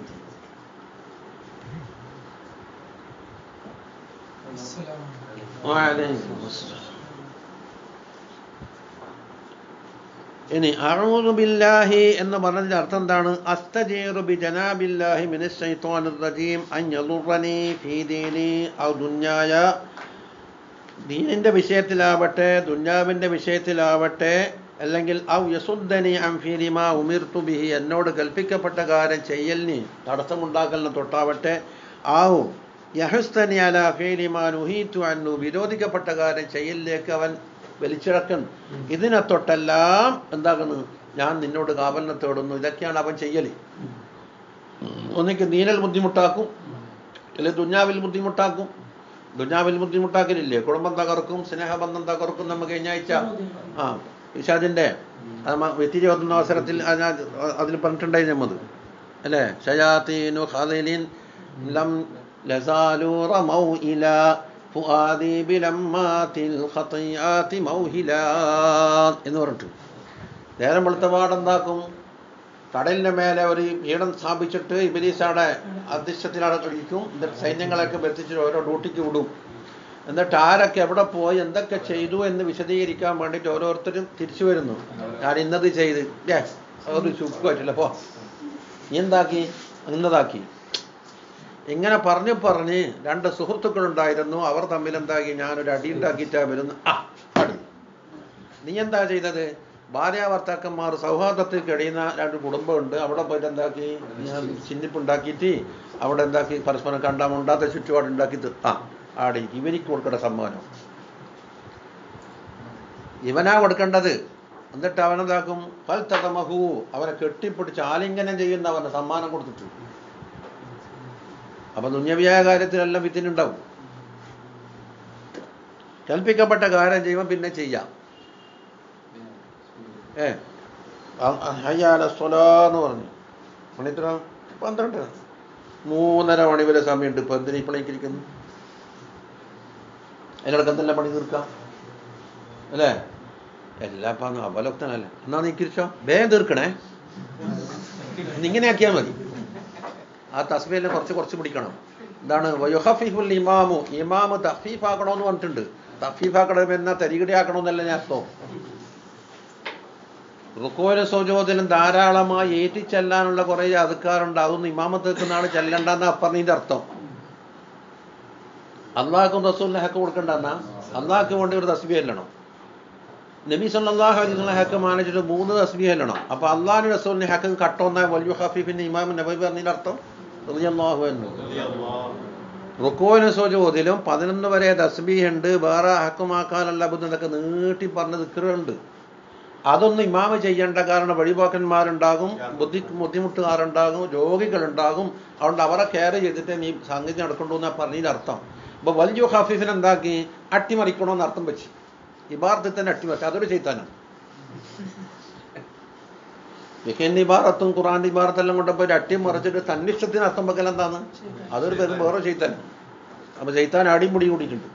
വഅലൈക്കും അസ്സലാം. ഇനി അഊദു ബില്ലാഹി എന്ന് പറഞ്ഞതിന്റെ അർത്ഥം എന്താണ് അസ്തജീറു ബി ജനാബില്ലാഹി മിനശ് ശൈത്വാനിർ റജീം അൻ യദുറനി ഫീ ദീനി ഔ ദുന്യായ ദീനിന്റെ വിഷയത്തിലാവട്ടെ ദുന്യാവിന്റെ വിഷയത്തിലാവട്ടെ അല്ലെങ്കിൽ ഔ യസുദ്ദനി അൻ ഫീലിമാ ഉമിർതു ബിഹി എന്നോട് കൽപ്പിക്കപ്പെട്ട കാര്യം ചെയ്യലിന് തടസ്സമുണ്ടാക്കലിന് തൊട്ടാവട്ടെ ആവു യഹുസ്തനി അല ഫീലിമാ നുഹീതു അന്നു വിരോധിക്കപ്പെട്ട കാര്യം ചെയ്യലിലേക്ക് അവൻ വലിച്ചിഴക്കുന്നു ഇതിനെ തൊട്ടെല്ലാം എന്താകുന്നു ഞാൻ നിന്നോട് കാവലിനെ തേടുന്നു ഇതൊക്കെയാണ് അവൻ ചെയ്യല് ഒന്നിക്ക് നീനൽ ബുദ്ധിമുട്ടാക്കും അല്ലെങ്കിൽ ദുഞ്ഞാവിൽ ബുദ്ധിമുട്ടാക്കും ദുഞ്ഞാവിൽ ബുദ്ധിമുട്ടാക്കലില്ലേ കുടുംബം തകർക്കും സ്നേഹബന്ധം തകർക്കും നമുക്ക് കഴിഞ്ഞ ആഴ്ച ആ വിഷാദിന്റെ വ്യക്തി വന്ന അവസരത്തിൽ അതിന- അതിൽ പറഞ്ഞിട്ടുണ്ടായി നമ്മത് അല്ലേ ഷയാത്തീനു ഖാദിലിൻ ലം ലസാലു റമൗ ഇലാ ഫുആദി ബിലമ്മാതിൽ ഖതിയാതി മൗഹിലാ എന്ന് പറഞ്ഞിട്ട് നേരം വെളുത്തപാടെന്താക്കും കടലിന്റെ മേലെ ഒരു പീഠം സ്ഥാപിച്ചിട്ട് ഇബലീസയുടെ അധ്യക്ഷത്തിലാണ് ഇരിക്കും എന്നിട്ട് സൈന്യങ്ങളൊക്കെ എത്തിച്ചിട്ട് ഓരോ ഡ്യൂട്ടിക്ക് വിടും എന്നിട്ട് ആരൊക്കെ എവിടെ പോയി എന്തൊക്കെ ചെയ്തു എന്ന് വിശദീകരിക്കാൻ വേണ്ടിയിട്ട് ഓരോരുത്തരും തിരിച്ചു വരുന്നു ഞാൻ ഇന്നത് ചെയ്ത് ഏ ഒരു ചുക്കുമായിട്ടില്ല പോ നീ എന്താക്കി ഇന്നതാക്കി ഇങ്ങനെ പറഞ്ഞു പറഞ്ഞ് രണ്ട് സുഹൃത്തുക്കളുണ്ടായിരുന്നു അവർ തമ്മിൽ എന്താക്കി ഞാനൊരു അടി ഉണ്ടാക്കിയിട്ടാ വരുന്നു ആ അടി നീ എന്താ ചെയ്തത് ഭാര്യ ഭർത്താക്കന്മാർ സൗഹാർദ്ദത്തിൽ കഴിയുന്ന രണ്ട് കുടുംബമുണ്ട് അവിടെ പോയിട്ട് എന്താക്കി ഞാൻ ചിന്നിപ്പുണ്ടാക്കിയിട്ട് അവിടെ എന്താക്കി പരസ്പരം കണ്ടാമുണ്ടാത്ത ചുറ്റുപാട് ഉണ്ടാക്കി തി- ആ ആടി ഇവനിക്ക് കൊടുക്കേണ്ട സമ്മാനം ഇവനാ കൊടുക്കേണ്ടത് എന്നിട്ട് അവനെന്താക്കും ഫൽ തതമഹു അവനെ കെട്ടിപ്പിടിച്ച് ആലിംഗനം ചെയ്യുന്ന അവന് സമ്മാനം കൊടുത്തിട്ട് അപ്പൊ ദുന്യവിയായ കാര്യത്തിലെല്ലാം വിത്തിനുണ്ടാവും കൽപ്പിക്കപ്പെട്ട കാര്യം ചെയ്യുമ്പോൾ പിന്നെ ചെയ്യാം ഏ ഹയ്യാല സ്വലാന്ന് പറഞ്ഞു മണിത്ര പന്ത്രണ്ട് മൂന്നര മണി വരെ സമയമുണ്ട് ഇപ്പൊ എന്തിനാ ഇപ്പോഴേക്ക് ഇരിക്കുന്നു അതിനിടക്ക് എന്തെല്ലാം പണി തീർക്കാം അല്ലേ എല്ലാം ഇപ്പം അവലോക്തനല്ലേ എന്നാ നീ തിരിച്ചോ വേഗം തീർക്കണേ ഇങ്ങനെ ആക്കിയാൽ മതി ആ തസ്ബീലിനെ കുറച്ച് കുറച്ച് പിടിക്കണം എന്താണ് വയുഹഫിഫുൽ ഇമാമു ഇമാമ് തഫീഫ് ആക്കണമെന്ന് പറഞ്ഞിട്ടുണ്ട് തഫീഫ് ആക്കണം എന്നാ തരികിടി ആക്കണമെന്നല്ല ഞാൻ അർത്ഥം റുക്കോല സോജോദിനും ധാരാളമായി ഏറ്റിച്ചെല്ലാനുള്ള കുറേ അതുക്കാറുണ്ട് അതൊന്നും ഇമാമത്ത് നിൽക്കുന്ന ആൾ ചെല്ലണ്ടെന്ന പറഞ്ഞതിന്റെ അർത്ഥം അള്ളാഹ്ക്കും റസൂലിനെ ഹക്ക് കൊടുക്കണ്ടെന്നാ അള്ളാഹ്ക്ക് വേണ്ടി ഒരു തസ്ബി ചെല്ലണം നബി സല്ലല്ലാഹു അലൈഹി വസല്ലം ഹക്ക് മാനിച്ചിട്ട് മൂന്ന് തസ്ബീഹ് ചെല്ലണം അപ്പൊ അള്ളാഹു റസൂലിനെ ഹക്ക് കട്ടോന്ന വലിയ ഹഫീഫിന്റെ ഇമാം നബി പറഞ്ഞതിന്റെ അർത്ഥം റളിയല്ലാഹു അൻഹു റുക്കോവിന് സോജോദിലും പതിനൊന്ന് വരെ തസ്ബീഹ് ഉണ്ട് വേറെ ഹക്കുമാക്കാനുള്ള ബുദ്ധി ഇതൊക്കെ നീട്ടി പറഞ്ഞ ദിക്കറുണ്ട് അതൊന്നും ഇമാമ ചെയ്യേണ്ട കാരണം വഴിപോക്കന്മാരുണ്ടാകും ബുദ്ധി ബുദ്ധിമുട്ടുകാരുണ്ടാകും രോഗികളുണ്ടാകും അതുകൊണ്ട് അവരെ കെയർ ചെയ്തിട്ട് നീ സംഗതി നടക്കണ്ടു എന്നാ പറഞ്ഞതിന്റെ അർത്ഥം ഇപ്പൊ വലിയ ഖഫീഫിനെ എന്താക്കി അട്ടിമറിക്കണമെന്ന് അർത്ഥം വെച്ച് ഇബാർത്തിൽ തന്നെ അട്ടിമറിച്ച് അതൊരു ചെയ്താനാണ് വിഹന്റെ ഇബാറത്തും ഖുറാന്റെ ഇബാറത്തെല്ലാം കൊണ്ടപ്പോ ഒരു അട്ടിയും മറിച്ചിട്ട് തന്നിഷ്ടത്തിന് അർത്ഥം വെക്കൽ എന്താണ് അതൊരു പേരും വേറെ ചെയ്താൻ അപ്പൊ ചെയ്താൻ അടിയും മുടി കൂടിയിട്ടുണ്ട്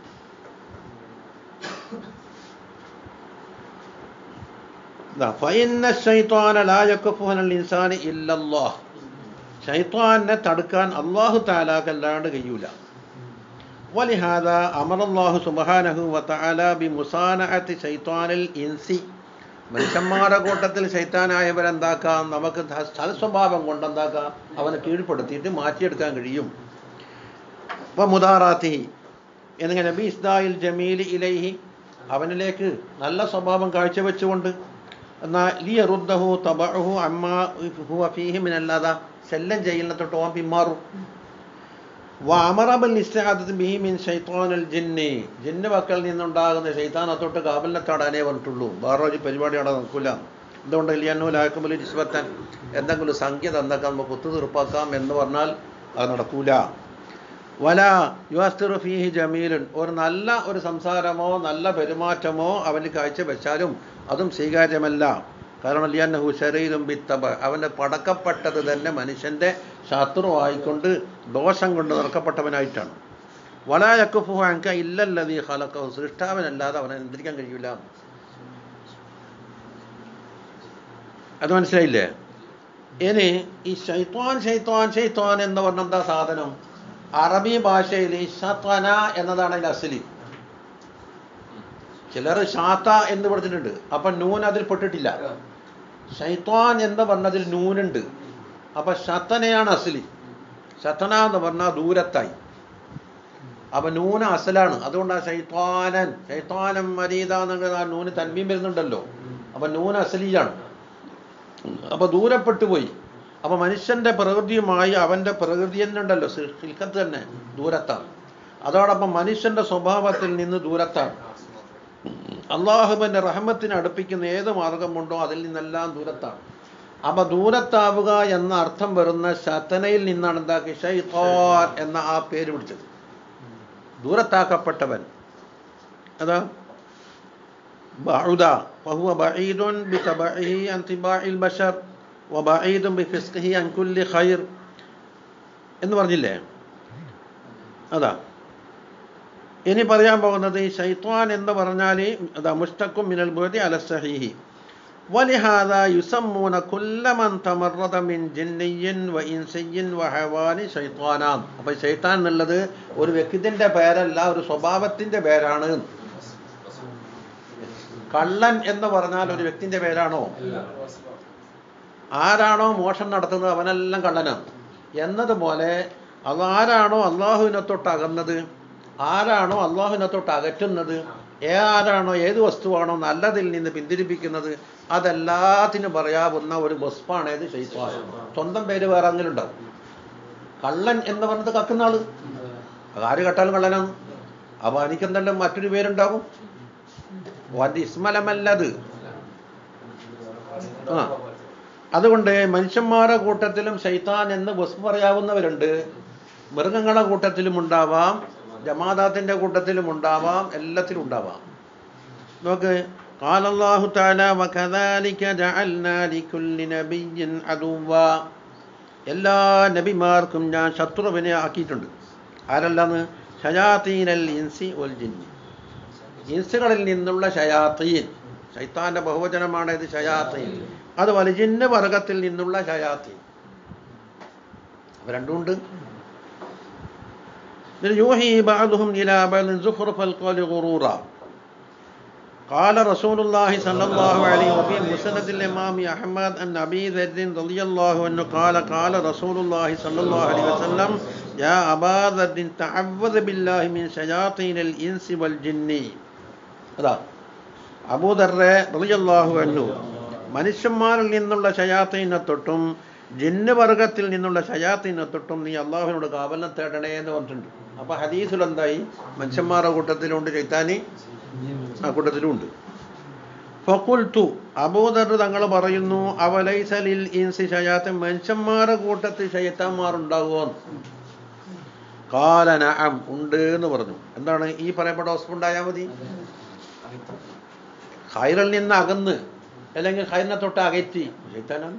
ഷൈത്വാനെ തടുക്കാൻ അള്ളാഹു താലാക്കല്ലാണ്ട് കഴിയൂല ولهذا أمر الله سبحانه وتعالى بمصانعة شيطان الإنس മനുഷ്യന്മാരുടെ കൂട്ടത്തിൽ ശൈത്താനായവരെന്താക്കാം നമുക്ക് സൽസ്വഭാവം കൊണ്ടെന്താക്കാം അവനെ കീഴ്പ്പെടുത്തിയിട്ട് മാറ്റിയെടുക്കാൻ കഴിയും ഇപ്പൊ മുതാറാത്തി എന്നിങ്ങനെ നബി ഇസ്ദായിൽ ജമീൽ ഇലൈഹി അവനിലേക്ക് നല്ല സ്വഭാവം കാഴ്ചവെച്ചുകൊണ്ട് എന്നാൽ ലി റുദ്ദഹു തബഹു അമ്മ ഹുവ ഫീഹി മിനല്ലാതെ ശല്യം ചെയ്യുന്ന തൊട്ട് ഓൻ പിന്മാറും വാമറബൽ നിസ്റ്റാദത്ത് ബിഹി മിൻ ഷൈത്താനുൽ ജിന്നി ജിന്ന് മക്കളിൽ നിന്നുണ്ടാകുന്ന ഷൈത്താനെ തൊട്ട് കാബലിനെ തൊടാനേ പറഞ്ഞിട്ടുള്ളൂ വേറെ ഒരു പരിപാടി അവിടെ നോക്കില്ല എന്തുകൊണ്ട് ഇല്ലാനോ ലാക്കുമ്പോൾ നിസ്ബത്തൻ എന്തെങ്കിലും സംഖ്യ തന്നൊക്കെ നമുക്ക് കുത്തു തീർപ്പാക്കാം എന്ന് പറഞ്ഞാൽ അത് നടക്കൂല വല യുവസ്തിറു ഫീഹി ജമീലുൻ ഒരു നല്ല ഒരു സംസാരമോ നല്ല പെരുമാറ്റമോ അവന് കാഴ്ചവെച്ചാലും അതും സ്വീകാര്യമല്ല കാരണം ലിയന്നഹു ശരീരം ബിത്തബ അവൻ്റെ പടക്കപ്പെട്ടത് തന്നെ മനുഷ്യൻ്റെ ശത്രുവായിക്കൊണ്ട് ദോഷം കൊണ്ട് നിറക്കപ്പെട്ടവനായിട്ടാണ് വലായക്കുഫു അങ്ക ഇല്ലല്ലതീ ഹലക്കഹു സൃഷ്ടാവനല്ലാതെ അവനെ നിയന്ത്രിക്കാൻ കഴിയില്ല അത് മനസ്സിലായില്ലേ ഇനി ഈ ഷൈത്വാൻ ഷൈത്വാൻ ഷൈത്വാൻ എന്ന് പറഞ്ഞ എന്താ സാധനം അറബി ഭാഷയിൽ ഷത്വന എന്നതാണ് അതിൻ്റെ അസലി ചിലർ ഷാത്ത എന്ന് പഠിച്ചിട്ടുണ്ട് അപ്പൊ നൂൻ അതിൽ പെട്ടിട്ടില്ല ഷൈത്വാൻ എന്ന് പറഞ്ഞതിൽ നൂനുണ്ട് അപ്പൊ ഷത്തനയാണ് അസലി ഷത്തന എന്ന് പറഞ്ഞാൽ ദൂരത്തായി അപ്പൊ നൂന അസലാണ് അതുകൊണ്ട് ആ ഷൈത്വാനൻ ഷൈത്വാനം മരീത എന്നുള്ള ആ നൂന് തന്മീം വരുന്നുണ്ടല്ലോ അപ്പൊ നൂൻ അസലിയാണ് അപ്പൊ ദൂരപ്പെട്ടു പോയി അപ്പൊ മനുഷ്യന്റെ പ്രകൃതിയുമായി അവന്റെ പ്രകൃതി തന്നെ ഉണ്ടല്ലോ ശിൽക്കത്ത് തന്നെ ദൂരത്താണ് അതോടൊപ്പം മനുഷ്യന്റെ സ്വഭാവത്തിൽ നിന്ന് ദൂരത്താണ് അള്ളാഹുബന്റെ റഹമത്തിന് അടുപ്പിക്കുന്ന ഏത് മാർഗമുണ്ടോ അതിൽ നിന്നെല്ലാം ദൂരത്താണ് അപ്പൊ ദൂരത്താവുക എന്ന അർത്ഥം വരുന്ന ശതനയിൽ നിന്നാണ് എന്താക്കി ഷൈഖാൻ എന്ന ആ പേര് പിടിച്ചത് ദൂരത്താക്കപ്പെട്ടവൻ അതാ بعد فهو بعيد بتبعه عن طباع البشر وبعيد بفسقه عن كل خير എന്ന് പറഞ്ഞില്ലേ അതാ ഇനി പറയാൻ പോകുന്നത് ഈ ഷൈത്വാൻ എന്ന് പറഞ്ഞാൽ അതാ മുസ്തഖും മിനൽ ബുദി അല സഹീഹി ولهذا يسمون كل من تمرد من جني وإنسي وحيوان شيطانا അപ്പോൾ ഷൈത്താൻ എന്നുള്ളത് ഒരു വ്യക്തിന്റെ പേരല്ല ഒരു സ്വഭാവത്തിന്റെ പേരാണ് കള്ളൻ എന്ന് പറഞ്ഞാൽ ഒരു വ്യക്തിന്റെ പേരാണോ ആരാണോ മോഷം നടത്തുന്നത് അവനെല്ലാം കള്ളനാണ് എന്നതുപോലെ അതാരാണോ അള്ളാഹുവിനെ തൊട്ട് അകന്നത് ആരാണോ അള്ളാഹുവിനെ തൊട്ട് അകറ്റുന്നത് ആരാണോ ഏത് വസ്തുവാണോ നല്ലതിൽ നിന്ന് പിന്തിരിപ്പിക്കുന്നത് അതെല്ലാത്തിനും പറയാവുന്ന ഒരു ബസ്പാണ് ഏത് ശൈത്വാൻ സ്വന്തം പേര് വേറെ അങ്ങനെ ഉണ്ടാവും കള്ളൻ എന്ന് പറഞ്ഞത് കക്കുന്ന ആള് ആര് കട്ടാലും കള്ളനാണ് അപ്പൊ എനിക്കെന്തെല്ലാം മറ്റൊരു പേരുണ്ടാകും വതി ഇസ്മലമല്ലത് ആ അതുകൊണ്ട് മനുഷ്യന്മാരുടെ കൂട്ടത്തിലും ശൈത്താൻ എന്ന് ബസ് പറയാവുന്നവരുണ്ട് മൃഗങ്ങളുടെ കൂട്ടത്തിലും ഉണ്ടാവാം ജമാദാത്തിന്റെ കൂട്ടത്തിലും ഉണ്ടാവാം എല്ലാത്തിലും ഉണ്ടാവാം നോക്ക് قال الله تعالى وكذلك جعلنا لكل نبي عدوا എല്ലാ നബിമാർക്കും ഞാൻ ശത്രുവിനെ ആക്കിയിട്ടുണ്ട് ആരല്ലാന്ന് ഷയാത്തീനൽ ഇൻസി ഒൽ ജിന്നി ഇൻസുകളിൽ നിന്നുള്ള ഷയാത്തീൻ ശൈത്താന്റെ ബഹുവചനമാണ് ഇത് ഷയാത്തീൻ അതുപോലെ ജിന്ന് വർഗത്തിൽ നിന്നുള്ള ഷയാത്തീൻ അപ്പൊ രണ്ടുമുണ്ട് يوحي بعضهم إلى بعض زخرف القول غرورا قال رسول الله صلى الله عليه وفي مسند الإمام أحمد أن أبي ذر رضي الله عنه قال قال رسول الله صلى الله عليه وسلم يا أبا ذر تعوذ بالله من شياطين الإنس والجن അതാ അബൂദർറെ റളിയല്ലാഹു അൻഹു മനുഷ്യന്മാരിൽ നിന്നുള്ള ശയാത്തീനെ തൊട്ടും ജിന്ന് വർഗത്തിൽ നിന്നുള്ള ശയാത്തീനെ തൊട്ടും നീ അള്ളാഹുവിനോട് കാവലിനെ തേടണേ എന്ന് പറഞ്ഞിട്ടുണ്ട് അപ്പൊ ഹദീസിൽ എന്തായി മനുഷ്യന്മാരുടെ കൂട്ടത്തിലുണ്ട് ചൈത്താനി ആ കൂട്ടത്തിലുണ്ട് ഫക്കുൽത്തു അബൂദർ തങ്ങൾ പറയുന്നു അവലൈസലിൽ ഇൻസി ഷയാത്ത് മനുഷ്യന്മാരുടെ കൂട്ടത്തിൽ ഷയത്താന്മാരുണ്ടാകുമോ കാല നഅം ഉണ്ട് എന്ന് പറഞ്ഞു എന്താണ് ഈ പറയപ്പെട്ട വസ്തു ഉണ്ടായാൽ മതി ഹൈറിൽ നിന്ന് അകന്ന് അല്ലെങ്കിൽ ഹൈറിനെ തൊട്ട് അകറ്റി ഷെയ്ത്താനാണ്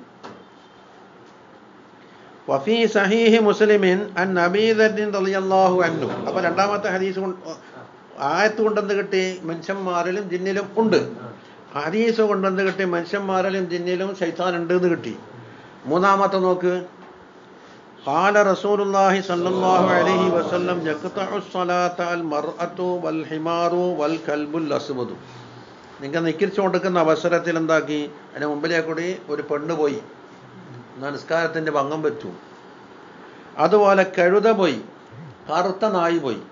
വഫീ സഹീഹി മുസ്ലിമിൻ അൻ നബീദൻ റളിയല്ലാഹു അൻഹു അപ്പൊ രണ്ടാമത്തെ ഹദീസ് കൊണ്ട് ആയത്ത് കൊണ്ടെന്ന് കിട്ടി മനുഷ്യന്മാരിലും ജിന്നിലും ഉണ്ട് ഹദീസ് കൊണ്ടെന്ന് കിട്ടി മനുഷ്യന്മാരിലും ജിന്നിലും ശൈത്താൻ ഉണ്ട് എന്ന് കിട്ടി മൂന്നാമത്തെ നോക്ക് قال رسول الله صلى الله عليه وسلم يقطع الصلاة المرأة والحمار والكلب الأسود നിങ്ങൾ നിക്കിരിച്ചു കൊടുക്കുന്ന അവസരത്തിൽ എന്താക്കി അതിന് മുമ്പിലേ കൂടി ഒരു പെണ്ണ് പോയി എന്നാ നിസ്കാരത്തിൻ്റെ ഭംഗം പറ്റും അതുപോലെ കഴുത പോയി കറുത്ത നായി പോയി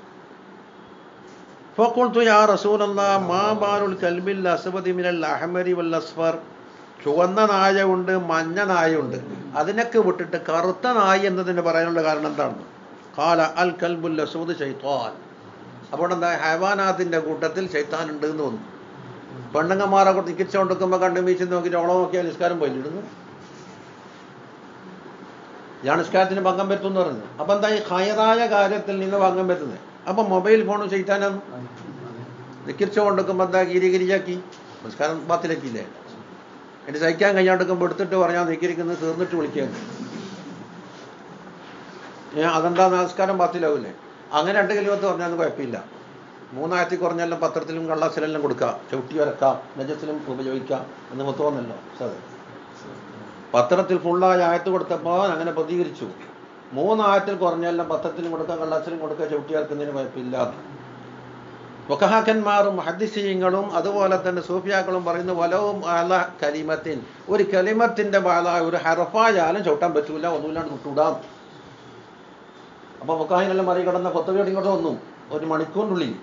ഫക്കുൾത്തു യാ റസൂലല്ലാ മാ ബാലുൽ കൽബിൽ അസ്വദി മിനൽ അഹ്മരി വൽ അസ്ഫർ ചുവന്ന നായ ഉണ്ട് മഞ്ഞ നായ ഉണ്ട് അതിനൊക്കെ വിട്ടിട്ട് കറുത്ത നായ എന്നതിന് പറയാനുള്ള കാരണം എന്താണ് കാല അൽ കൽബുൽ അസൂദ് ശൈത്താൻ അപ്പോൾ എന്താ ഹൈവാനാത്തിൻ്റെ കൂട്ടത്തിൽ ശൈത്താൻ ഉണ്ട് എന്ന് വന്നു പെണ്ണുങ്ങന്മാരെ കൂടെ തിക്കിച്ച കൊണ്ടിരിക്കുമ്പോൾ കണ്ടു വീശി നോക്കിയിട്ട് ഓളം നോക്കിയാൽ നിസ്കാരം പോയില്ലിടുന്നു ഞാൻ നിസ്കാരത്തിന് ഭംഗം പറ്റും എന്ന് പറഞ്ഞു അപ്പം എന്താ ഈ ഹയറായ കാര്യത്തിൽ നിങ്ങൾ ഭംഗം പറ്റുന്നത് അപ്പം മൊബൈൽ ഫോൺ ചെയ്താനും നിക്കിരിച്ച കൊണ്ടിരിക്കുമ്പോൾ എന്താ ഗിരിഗിരിയാക്കി നിസ്കാരം ബാത്തിലാക്കിയില്ലേ എന്നെ സഹിക്കാൻ കഴിയാണ്ടിരിക്കുമ്പോൾ എടുത്തിട്ട് പറഞ്ഞാൽ നിക്കിരിക്കുന്നത് തീർന്നിട്ട് വിളിക്കുകയാണ് ഏ അതെന്താ നമസ്കാരം ബാത്തിലാവില്ലേ അങ്ങനെ രണ്ട് കിലോമീറ്റർ പറഞ്ഞാൽ കുഴപ്പമില്ല മൂന്നായിരത്തി കുറഞ്ഞെല്ലാം പത്രത്തിലും കള്ളാസിലെല്ലാം കൊടുക്കാം ചവിട്ടി വരക്കാം നജസിലും ഉപയോഗിക്കാം എന്ന് തോന്നല്ലോ സാർ പത്രത്തിൽ ഫുള്ളായ ആയത്ത് കൊടുത്തപ്പോൾ അങ്ങനെ പ്രതികരിച്ചു മൂന്നായത്തിൽ കുറഞ്ഞെല്ലാം പത്രത്തിലും കൊടുക്കുക കള്ളാസിലും കൊടുക്കുക ചവിട്ടി വരക്കുന്നതിന് കുഴപ്പമില്ല വക്കഹാക്കന്മാരും ഹദിസീങ്ങളും അതുപോലെ തന്നെ സൂഫിയാക്കളും പറയുന്ന വലവും അല കലിമത്തിൻ ഒരു കലിമത്തിന്റെ ബാല ഒരു ഹറഫായാലും ചവിട്ടാൻ പറ്റൂല ഒന്നുമില്ലാണ്ട് വിട്ടുവിടാം അപ്പൊ വക്കാഹിനെല്ലാം മറികടന്ന കൊത്തവയോട് ഇങ്ങോട്ട് വന്നു ഒരു മണിക്കൂറിനുള്ളിൽ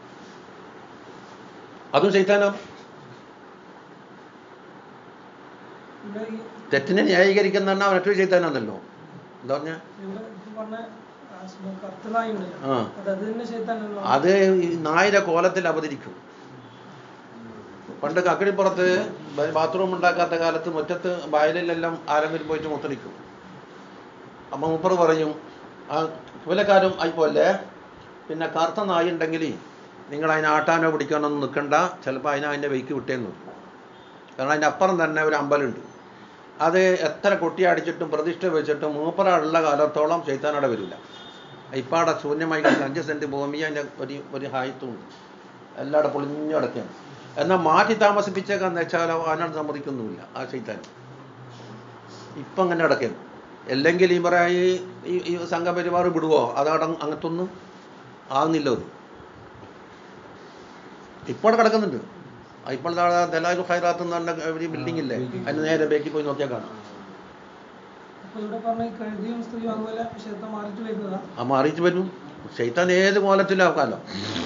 അതും ചെയ്താനോ ഇവിടെ ഈ തെറ്റിനെ ന്യായീകരിക്കുന്ന അവൻ ഏറ്റവും ചെയ്താനാണല്ലോ എന്താ പറഞ്ഞ ഇവിടെ ഇപ്പൊ പറഞ്ഞ ആ സുഖം കറുത്ത നായ ഉണ്ടല്ലോ ആ അത് അത് തന്നെ ചെയ്താണല്ലോ അത് ഈ നായയുടെ കോലത്തിൽ അവതരിക്കും പണ്ട് കക്കടിപ്പുറത്ത് ബ- ബാത്റൂം ഉണ്ടാക്കാത്ത കാലത്ത് മുറ്റത്ത് വയലിലെല്ലാം ആരെങ്കിലും പോയിട്ട് മുത്തടിക്കും അപ്പൊ മുപ്പർ പറയും ആ കുലക്കാരും ആയിപ്പോലെ പിന്നെ കറുത്ത നായ ഉണ്ടെങ്കിൽ നിങ്ങൾ അതിനെ ആട്ടാനോ പിടിക്കാനോ ഒന്നും നിൽക്കണ്ട ചിലപ്പോൾ അതിനെ അതിൻ്റെ വെയ്ക്ക് വിട്ടേന്ന് വരും. കാരണം അതിൻ്റെ അപ്പുറം തന്നെ ഒരു അമ്പലമുണ്ട് അത് എത്ര കൊട്ടിയടിച്ചിട്ടും പ്രതിഷ്ഠ വെച്ചിട്ടും മൂപ്പറുള്ള കാലത്തോളം ചെയ്ത്താനവിടെ വരില്ല ഇപ്പാടെ ശൂന്യമായി കിടക്കുന്ന അഞ്ച് സെൻറ്റ് ഭൂമി അതിൻ്റെ ഒരു ഒരു ഹായത്തുണ്ട് എല്ലാവിടെ പൊളിഞ്ഞു കിടക്കുകയാണ് എന്നാൽ മാറ്റി താമസിപ്പിച്ചേക്കാന്ന് വെച്ചാൽ അതിനോട് സമ്മതിക്കൊന്നുമില്ല ആ ചെയ്ത്താൻ ഇപ്പം അങ്ങനെ കിടക്കുകയാണ് അല്ലെങ്കിൽ ഈ പറയാ ഈ ഈ- ഈ സംഘപരിവാർ വിടുവോ അതവിടെ അങ്ങനത്തൊന്നും ആകുന്നില്ല അത് ഇപ്പോൾ അവിടെ കിടക്കുന്നുണ്ട് ആ ഇപ്പോൾ ദലാലു ഖൈറാത്ത് എന്ന് പറഞ്ഞ ഒരു ബിൽഡിംഗ് ഇല്ലേ അതിന് നേരെ ബേക്കിൽ പോയി നോക്കിയാൽ കാണാം അപ്പൊ ഇവിടെ പറഞ്ഞ ഈ കഴുതിയും സ്ത്രീയും അതുപോലെ ക്ഷേത്രം മാറിയിട്ട് വരുന്നതാ ആ മാറിയിട്ട് വരും ശൈത്താൻ ഏത് കോലത്തിലാക്കാലോ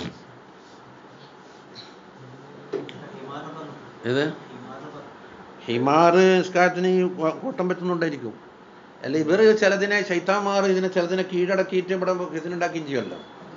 ഏത് ഹിമാറ് നിസ്കാരത്തിന് ഈ വ- കൂട്ടം പറ്റുന്നുണ്ടായിരിക്കും അല്ല ഇവർ ചിലതിനെ ശൈത്താന്മാർ ഇതിനെ ചിലതിനെ കീഴടക്കിയിട്ട് ഇവിടെ ഇതിനുണ്ടാക്കുകയും ചെയ്യുമല്ലോ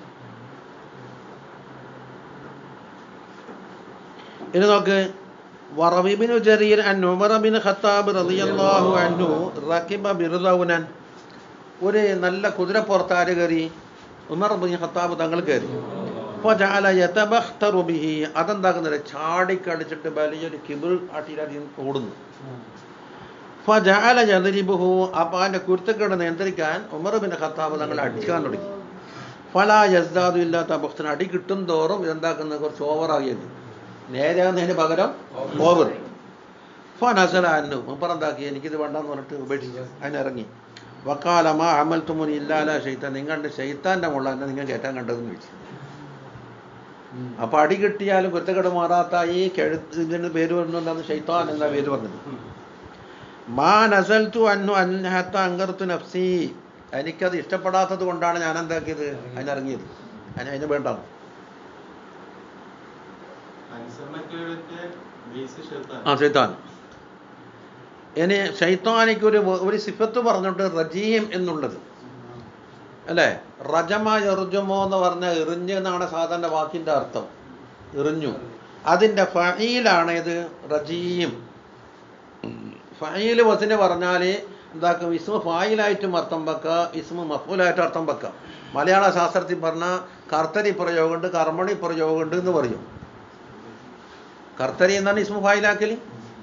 ഇനി നോക്ക് വറബിബിനു ജരീർ അൻ ഉമർ ബിൻ ഖത്താബ് റളിയല്ലാഹു അൻഹു റകിബ ബിർദൗനൻ ഒരു നല്ല കുതിരപ്പുറത്താര് കയറി ഉമർ ബിൻ ഖത്താബ് തങ്ങൾ കയറി ഫജഅല യതബഖ്തറു ബിഹി അതെന്താക്കുന്നത് ചാടിക്കടിച്ചിട്ട് വലിയൊരു കിബിൾ ആട്ടിയിലാട്ടി ഓടുന്നു ഫജഅല യദ്രിബുഹു അപ്പോൾ അതിൻ്റെ കുരുത്തക്കേട് നിയന്ത്രിക്കാൻ ഉമർ ബിൻ ഖത്താബ് തങ്ങൾ അടിക്കാൻ തുടങ്ങി ഫലാ യസ്ദാദു ഇല്ലാത്ത ഭക്തന് അടി കിട്ടും തോറും ഇതെന്താക്കുന്നത് കുറച്ച് ഓവറാകിയത് നേരെയാകുന്നതിന് പകരം ഓവർ ഫനസലാന്നു മുപ്പർ എന്താക്കി എനിക്കിത് വേണ്ടെന്ന് പറഞ്ഞിട്ട് ഉപേക്ഷിച്ചു അതിനിറങ്ങി വക്കാലമ അമൽ തുമുനി ഇല്ലാല ഷെയ്ത്താൻ നിങ്ങളുടെ ഷെയ്ത്താൻ്റെ മുള്ള എന്നെ നിങ്ങൾ കയറ്റാൻ കണ്ടതെന്ന് ചോദിച്ചു അപ്പൊ അടി കിട്ടിയാലും കുരുത്തക്കേട് മാറാത്ത ഈ കെഴുത്ത് ഇതിന് പേര് വരുന്നുണ്ടെന്ന് ഷെയ്ത്താൻ എന്ന പേര് പറഞ്ഞത് മാ നസൽത്തു അന്നു അൻഹത്ത അങ്കർത്തു നഫ്സി എനിക്കത് ഇഷ്ടപ്പെടാത്തത് കൊണ്ടാണ് ഞാൻ എന്താക്കിയത് അതിനിറങ്ങിയത് അതിന് അതിന് വേണ്ടാണ് അനുസരണക്കേടിന്റെ ബേസ് ഷെയ്ത്താൻ ആ ഷെയ്ത്താൻ ഇനി ഷെയ്ത്താനിക്ക് ഒരു ഒരു സിഫത്ത് പറഞ്ഞിട്ട് റജീം എന്നുള്ളത് അല്ലേ റജമ എറിജുമോ എന്ന് പറഞ്ഞ എറിഞ്ഞ് എന്നാണ് സാധാരണ വാക്കിൻ്റെ അർത്ഥം എറിഞ്ഞു അതിൻ്റെ ഫീലാണ് ഇത് റജീം ഫീൽ വസിന് പറഞ്ഞാൽ എന്താക്കും ഇസ്മ ഫായിലായിട്ടും അർത്ഥം വെക്കുക ഇസ്മ മഫൂലായിട്ടും അർത്ഥം വെക്കുക മലയാള ശാസ്ത്രത്തിൽ പറഞ്ഞാൽ കർത്തരി പ്രയോഗമുണ്ട് കർമ്മണി പ്രയോഗമുണ്ട് എന്ന് പറയും കർത്തരി എന്നാണ് ഇസ്മ ഫായിലാക്കൽ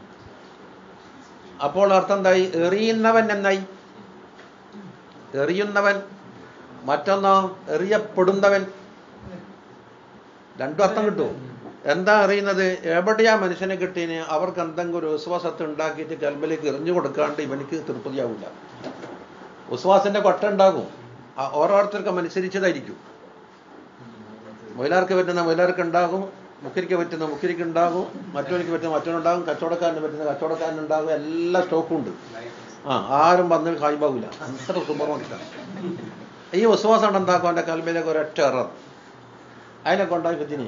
അപ്പോൾ അർത്ഥം എന്തായി എറിയുന്നവൻ എന്നായി എറിയുന്നവൻ മറ്റൊന്നോ എറിയപ്പെടുന്നവൻ രണ്ടും അർത്ഥം കിട്ടുമോ എന്താ അറിയുന്നത് എവിടെയാ മനുഷ്യനെ കിട്ടീന് അവർക്ക് എന്തെങ്കിലും ഒരു വിശ്വാസത്തെ ഉണ്ടാക്കിയിട്ട് കൽബിലേക്ക് എറിഞ്ഞു കൊടുക്കാണ്ട് ഇവനിക്ക് തൃപ്തിയാവില്ല വിശ്വാസത്തിന്റെ കൊട്ട ഉണ്ടാകും ആ ഓരോരുത്തർക്കും അനുസരിച്ചതായിരിക്കും മൊയിലാർക്ക് പറ്റുന്ന മൊയിലാർക്ക് ഉണ്ടാകും മുക്കരിക്ക് പറ്റുന്ന മുക്കരിക്ക് ഉണ്ടാകും മറ്റവർക്ക് പറ്റുന്ന മറ്റവനുണ്ടാകും കച്ചവടക്കാരന് പറ്റുന്ന കച്ചവടക്കാരനുണ്ടാകും എല്ലാ സ്റ്റോക്കും ഉണ്ട് ആ ആരും വന്ന് കായ്പാവില്ല അത്ര സൂപ്പർ മാർക്കറ്റാണ് ഈ വിശ്വാസം ഉണ്ടാക്കും അവൻ്റെ കൽബിലേക്ക് ഒരൊറ്റ എറർ അതിനെ കൊണ്ടായി പറ്റിനി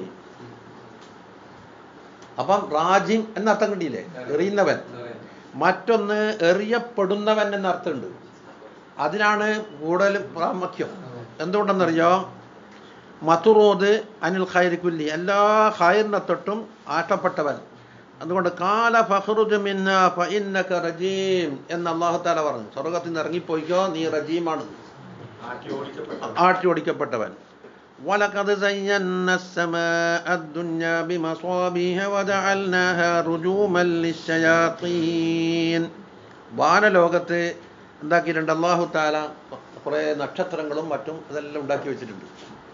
അപ്പം റാജിം എന്നർത്ഥം കിട്ടിയില്ലേ എറിയുന്നവൻ മറ്റൊന്ന് എറിയപ്പെടുന്നവൻ എന്നർത്ഥമുണ്ട് അതിനാണ് കൂടുതൽ പ്രാമുഖ്യം എന്തുകൊണ്ടെന്നറിയോ മത്തുറോദ് അനിൽ ഖൈർ കുല്ലി എല്ലാ ഖൈറിനെ തൊട്ടും ആട്ടപ്പെട്ടവൻ അതുകൊണ്ട് കാല ഫഹ്റുജ് മിന്ന ഫഇന്നക റജീം എന്ന് അള്ളാഹു താല പറഞ്ഞു സ്വർഗത്തിൽ നിന്ന് ഇറങ്ങിപ്പോയിക്കോ നീ റജീമാണ് ആട്ടി ഓടിക്കപ്പെട്ട ആട്ടി ഓടിക്കപ്പെട്ടവൻ ولقد زينا السماء الدنيا بمصابيح وجعلناها رجوما للشياطين വാനലോകത്ത് എന്താക്കിയിട്ടുണ്ട് അള്ളാഹു താല കുറേ നക്ഷത്രങ്ങളും മറ്റും ഇതെല്ലാം ഉണ്ടാക്കി വെച്ചിട്ടുണ്ട്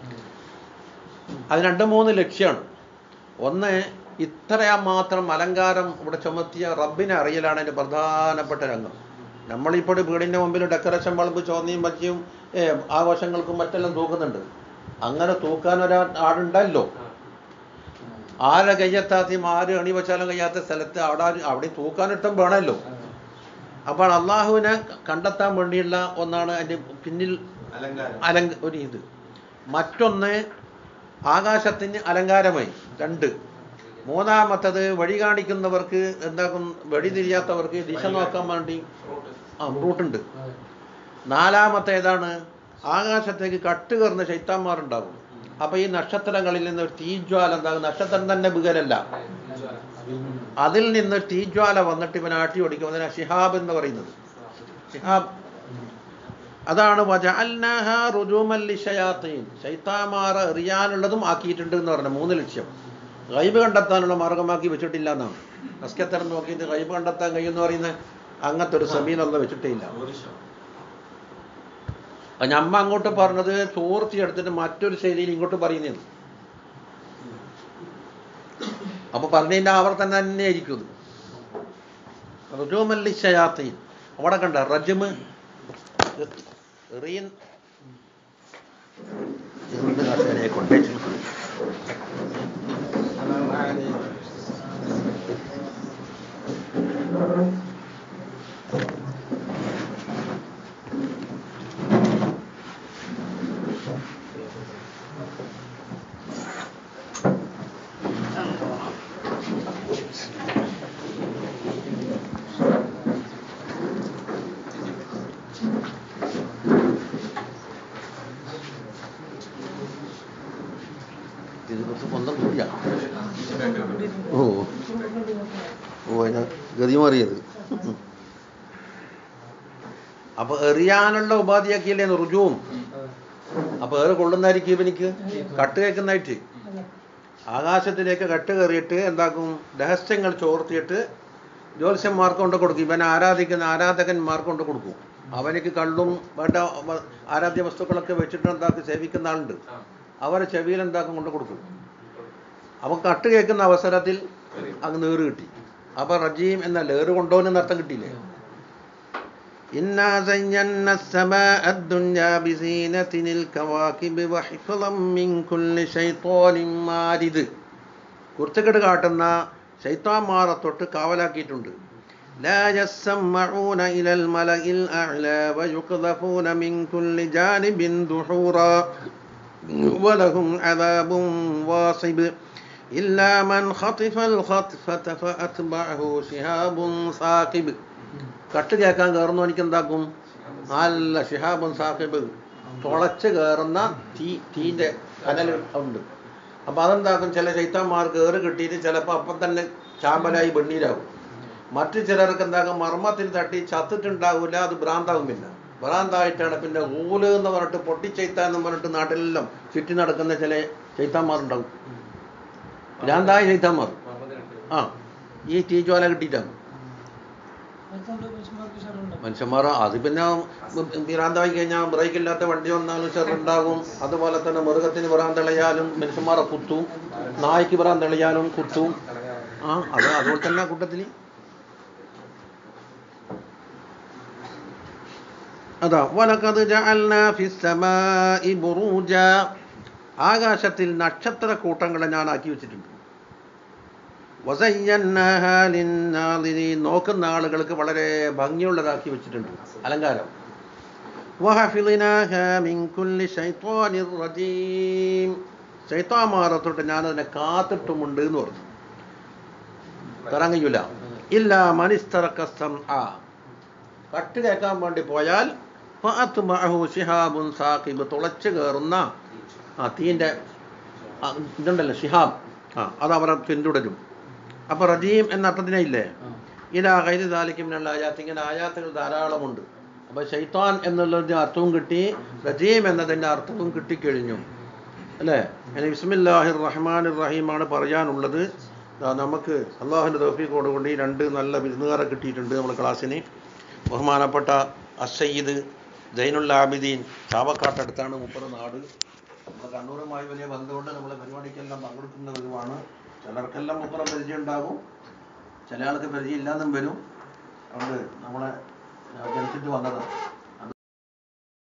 അത് രണ്ട് മൂന്ന് ലക്ഷ്യമാണ് ഒന്ന് ഇത്രയാ മാത്രം അലങ്കാരം ഇവിടെ ചുമത്തിയ റബ്ബിനെ അറിയലാണ് അതിൻ്റെ പ്രധാനപ്പെട്ട രംഗം നമ്മളിപ്പോൾ വീടിൻ്റെ മുമ്പിൽ ഡെക്കറേഷൻ ബൾബ് ചോന്നിയും പച്ചിയും ഏ, ആഘോഷങ്ങൾക്കും മറ്റെല്ലാം തൂക്കുന്നുണ്ട് അങ്ങനെ തൂക്കാൻ ഒരാ ആളുണ്ടല്ലോ ആരെ കയ്യെത്താത്തയും ആര് അണി വെച്ചാലും കഴിയാത്ത സ്ഥലത്ത് അവിടെ ആര് അവിടെ തൂക്കാനിട്ടം വേണമല്ലോ അപ്പോൾ അള്ളാഹുവിനെ കണ്ടെത്താൻ വേണ്ടിയുള്ള ഒന്നാണ് അതിൻ്റെ പിന്നിൽ അലങ്കാരം അലങ്ക ഒരു ഇത് മറ്റൊന്ന് ആകാശത്തിന് അലങ്കാരമായി രണ്ട് മൂന്നാമത്തത് വഴി കാണിക്കുന്നവർക്ക് എന്താക്കും വഴി തിരിയാത്തവർക്ക് ദിശ നോക്കാൻ വേണ്ടി ആ റൂട്ടുണ്ട് നാലാമത്തെ ഏതാണ് ആകാശത്തേക്ക് കട്ട് കയറുന്ന ശൈത്താന്മാരുണ്ടാകും അപ്പൊ ഈ നക്ഷത്രങ്ങളിൽ നിന്ന് ഒരു തീജ്വാല എന്താകും നക്ഷത്രം തന്നെ ബിഗരല്ല അതിൽ നിന്ന് തീജ്വാല വന്നിട്ട് ഇവൻ ആട്ടി ഓടിക്കും അതിനാ ഷിഹാബ് എന്ന് പറയുന്നത് ഷിഹാബ് അതാണ് വജഅൽനാഹ റുജൂമൻ ലിശയാത്തീൻ ശൈത്താമാർ എറിയാനുള്ളതും ആക്കിയിട്ടുണ്ട് എന്ന് പറഞ്ഞു മൂന്ന് ലക്ഷ്യം ഗൈബ് കണ്ടെത്താനുള്ള മാർഗമാക്കി വെച്ചിട്ടില്ല എന്നാണ് നസ്കത്തരം നോക്കിയിട്ട് ഗൈബ് കണ്ടെത്താൻ കഴിയുമെന്ന് പറയുന്ന അങ്ങനത്തെ ഒരു സമീനൊന്നും വെച്ചിട്ടേ ഇല്ല ജ്യോതിഷം അപ്പൊ ഞമ്മ അങ്ങോട്ട് പറഞ്ഞത് ചോർത്തി എടുത്തിട്ട് മറ്റൊരു ശൈലിയിൽ ഇങ്ങോട്ട് പറയുന്നതാണ് അപ്പൊ പറഞ്ഞതിന്റെ ആവർത്തനം തന്നെ ആയിരിക്കും ഇത് റുജൂമല്ലി ശയാത്തീൻ അവിടെ കണ്ട റജുമ് എറിയൻ എന്ത് കാട്ടുകാരെ കൊണ്ടേച്ചു ഇത് കുറച്ച് സ്വന്തം കൂടിയാ ഓ ഓ അതിനാ ഗതി മാറിയത് അപ്പൊ എറിയാനുള്ള ഉപാധിയാക്കിയല്ലേ റുജുവും അപ്പൊ ഏറെ കൊള്ളുന്നതായിരിക്കും ഇവനിക്ക് കട്ട് കേൾക്കുന്നതായിട്ട് ആകാശത്തിലേക്ക് കട്ട് കയറിയിട്ട് എന്താക്കും രഹസ്യങ്ങൾ ചോർത്തിയിട്ട് ജ്യോത്സ്യന്മാർക്ക് കൊണ്ട് കൊടുക്കും ഇവൻ ആരാധിക്കുന്ന ആരാധകന്മാർക്ക് കൊണ്ട് കൊടുക്കും അവനിക്ക് കള്ളും വേണ്ട വ- ആരാധ്യ വസ്തുക്കളൊക്കെ വെച്ചിട്ട് എന്താക്കും സേവിക്കുന്ന ആളുണ്ട് അവരെ ചെവിയിൽ എന്താക്കും കൊണ്ട് കൊടുക്കും അവൻ കട്ട് കേൾക്കുന്ന അവസരത്തിൽ അങ്ങ് നേറ് കിട്ടി അപ്പൊ റജീം എന്നല്ല ഏറ് കൊണ്ടോന്ന് അർത്ഥം കിട്ടിയില്ലേ إنا زينا السماء الدنيا بزينة الكواكب وحفظا من كل شيطان مارد കുർത്തക്കെട് കാട്ടുന്ന ശൈത്താന്മാരെ തൊട്ട് കാവലാക്കിയിട്ടുണ്ട് لا يسمعون إلى الملأ الأعلى ويقذفون من كل جانب دحورا ولهم عذاب واصب إلا من خطف الخطفة فأتبعه شهاب ثاقب കട്ട് കേൾക്കാൻ കയറുന്നു എനിക്ക് എന്താക്കും നല്ല ഷിഹാബുൻ സാഹിബ് തുളച്ച് കയറുന്ന തീ തീൻ്റെ കനൽ ഉണ്ട് അപ്പോൾ അതെന്താക്കും ചില ചൈത്തന്മാർക്ക് ഏറ് കിട്ടിയിട്ട് ചിലപ്പോൾ അപ്പം തന്നെ ചാമ്പലായി വെണ്ണീരാകും മറ്റു ചിലർക്ക് എന്താക്കും മർമ്മത്തിൽ തട്ടി ചത്തിട്ടുണ്ടാവില്ല അത് ഭ്രാന്താകും പിന്നെ ഭ്രാന്തായിട്ടാണ് പിന്നെ ഊല് എന്ന് പറഞ്ഞിട്ട് പൊട്ടിച്ചൈത്ത എന്ന് പറഞ്ഞിട്ട് നാട്ടിലെല്ലാം ചുറ്റി നടക്കുന്ന ചില ചൈത്താന്മാരുണ്ടാവും ഭ്രാന്തായ ചൈത്താന്മാർ ആ ഈ തീജ്വാല കിട്ടിയിട്ടാണ് അതുകൊണ്ട് മനുഷ്യന്മാർക്ക് ഷറുണ്ട് മനുഷ്യന്മാർ അത് പിന്നെ ഭ്രാന്തായി കഴിഞ്ഞാൽ ബ്രേക്ക് ഇല്ലാത്ത വണ്ടി വന്നാലും ചെറുണ്ടാകും അതുപോലെ തന്നെ മൃഗത്തിന് ഭ്രാന്തിളയാലും മനുഷ്യന്മാരെ കുത്തും നായ്ക്ക് ഭ്രാന്തിളയാലും കുത്തും ആ അത് അതുപോലെ തന്നെ കൂട്ടത്തിൽ അതാ വലക്കത് ജഅൽനാ ഫിസ് സമാഇ ബുറൂജ ആകാശത്തിൽ നക്ഷത്ര കൂട്ടങ്ങളെ ഞാൻ ആക്കി വെച്ചിട്ടുണ്ട് വസയ്യന്നാഹാ ലിന്നാദിരീൻ. നോക്കുന്ന ആളുകൾക്ക് വളരെ ഭംഗിയുള്ളതാക്കി വെച്ചിട്ടുണ്ട് അലങ്കാരം വഹഫിളിനാഹാ മിൻ കുല്ലി ശൈത്വാനിർ റജീം ശൈത്താമാരെ തൊട്ട് ഞാനതിനെ കാത്തിട്ടുമുണ്ട് എന്ന് പറഞ്ഞു തരാൻ കഴിയൂല ഇല്ല മനിസ്തറക്കസ്തം ആ കട്ട് കേൾക്കാൻ വേണ്ടി പോയാൽ ഫഅത്ബഅഹു ശിഹാബുൻ സാഖിബ് തുളച്ചു കയറുന്ന ആ തീൻ്റെ ആ, ഇതുണ്ടല്ലോ ഷിഹാബ് ആ അത് അവരെ പിന്തുടരും അപ്പൊ റജീം എന്ന അർത്ഥത്തിനെ ഇല്ലേ ഇലാ കൈത് താലിക്കുമിനുള്ള ആയാത്ത് ഇങ്ങനെ ആയാത്തുകൾ ധാരാളമുണ്ട് അപ്പൊ ഷെയ്ത്താൻ എന്നുള്ളതിന്റെ അർത്ഥവും കിട്ടി റജീം എന്നതിന്റെ അർത്ഥവും കിട്ടിക്കഴിഞ്ഞു അല്ലേ ഇനി ബിസ്മില്ലാഹിർ റഹ്മാനിർ റഹീമാണ് പറയാനുള്ളത് ദാ നമുക്ക് അള്ളാഹുവിൻ്റെ തോഫീക്കോട് കൊണ്ട് ഈ രണ്ട് നല്ല വിരുന്നുകാരെ കിട്ടിയിട്ടുണ്ട് നമ്മുടെ ക്ലാസ്സിന് ബഹുമാനപ്പെട്ട അസയ്യിദ് ജൈനുൽ ആബിദീൻ ചാവക്കാട്ടടുത്താണ് മുപ്പത് നാട് നമ്മുടെ കണ്ണൂരുമായി വലിയ ബന്ധമുണ്ട് നമ്മളെ പരിപാടിക്കെല്ലാം പങ്കെടുക്കുന്നവരുമാണ് ചിലർക്കെല്ലാം മുപ്പറ പരിചയം ഉണ്ടാകും ചില ആൾക്ക് പരിചയം ഇല്ലാന്നും വരും അതുകൊണ്ട് നമ്മളെ ജനിച്ചിട്ട് വന്നതാണ്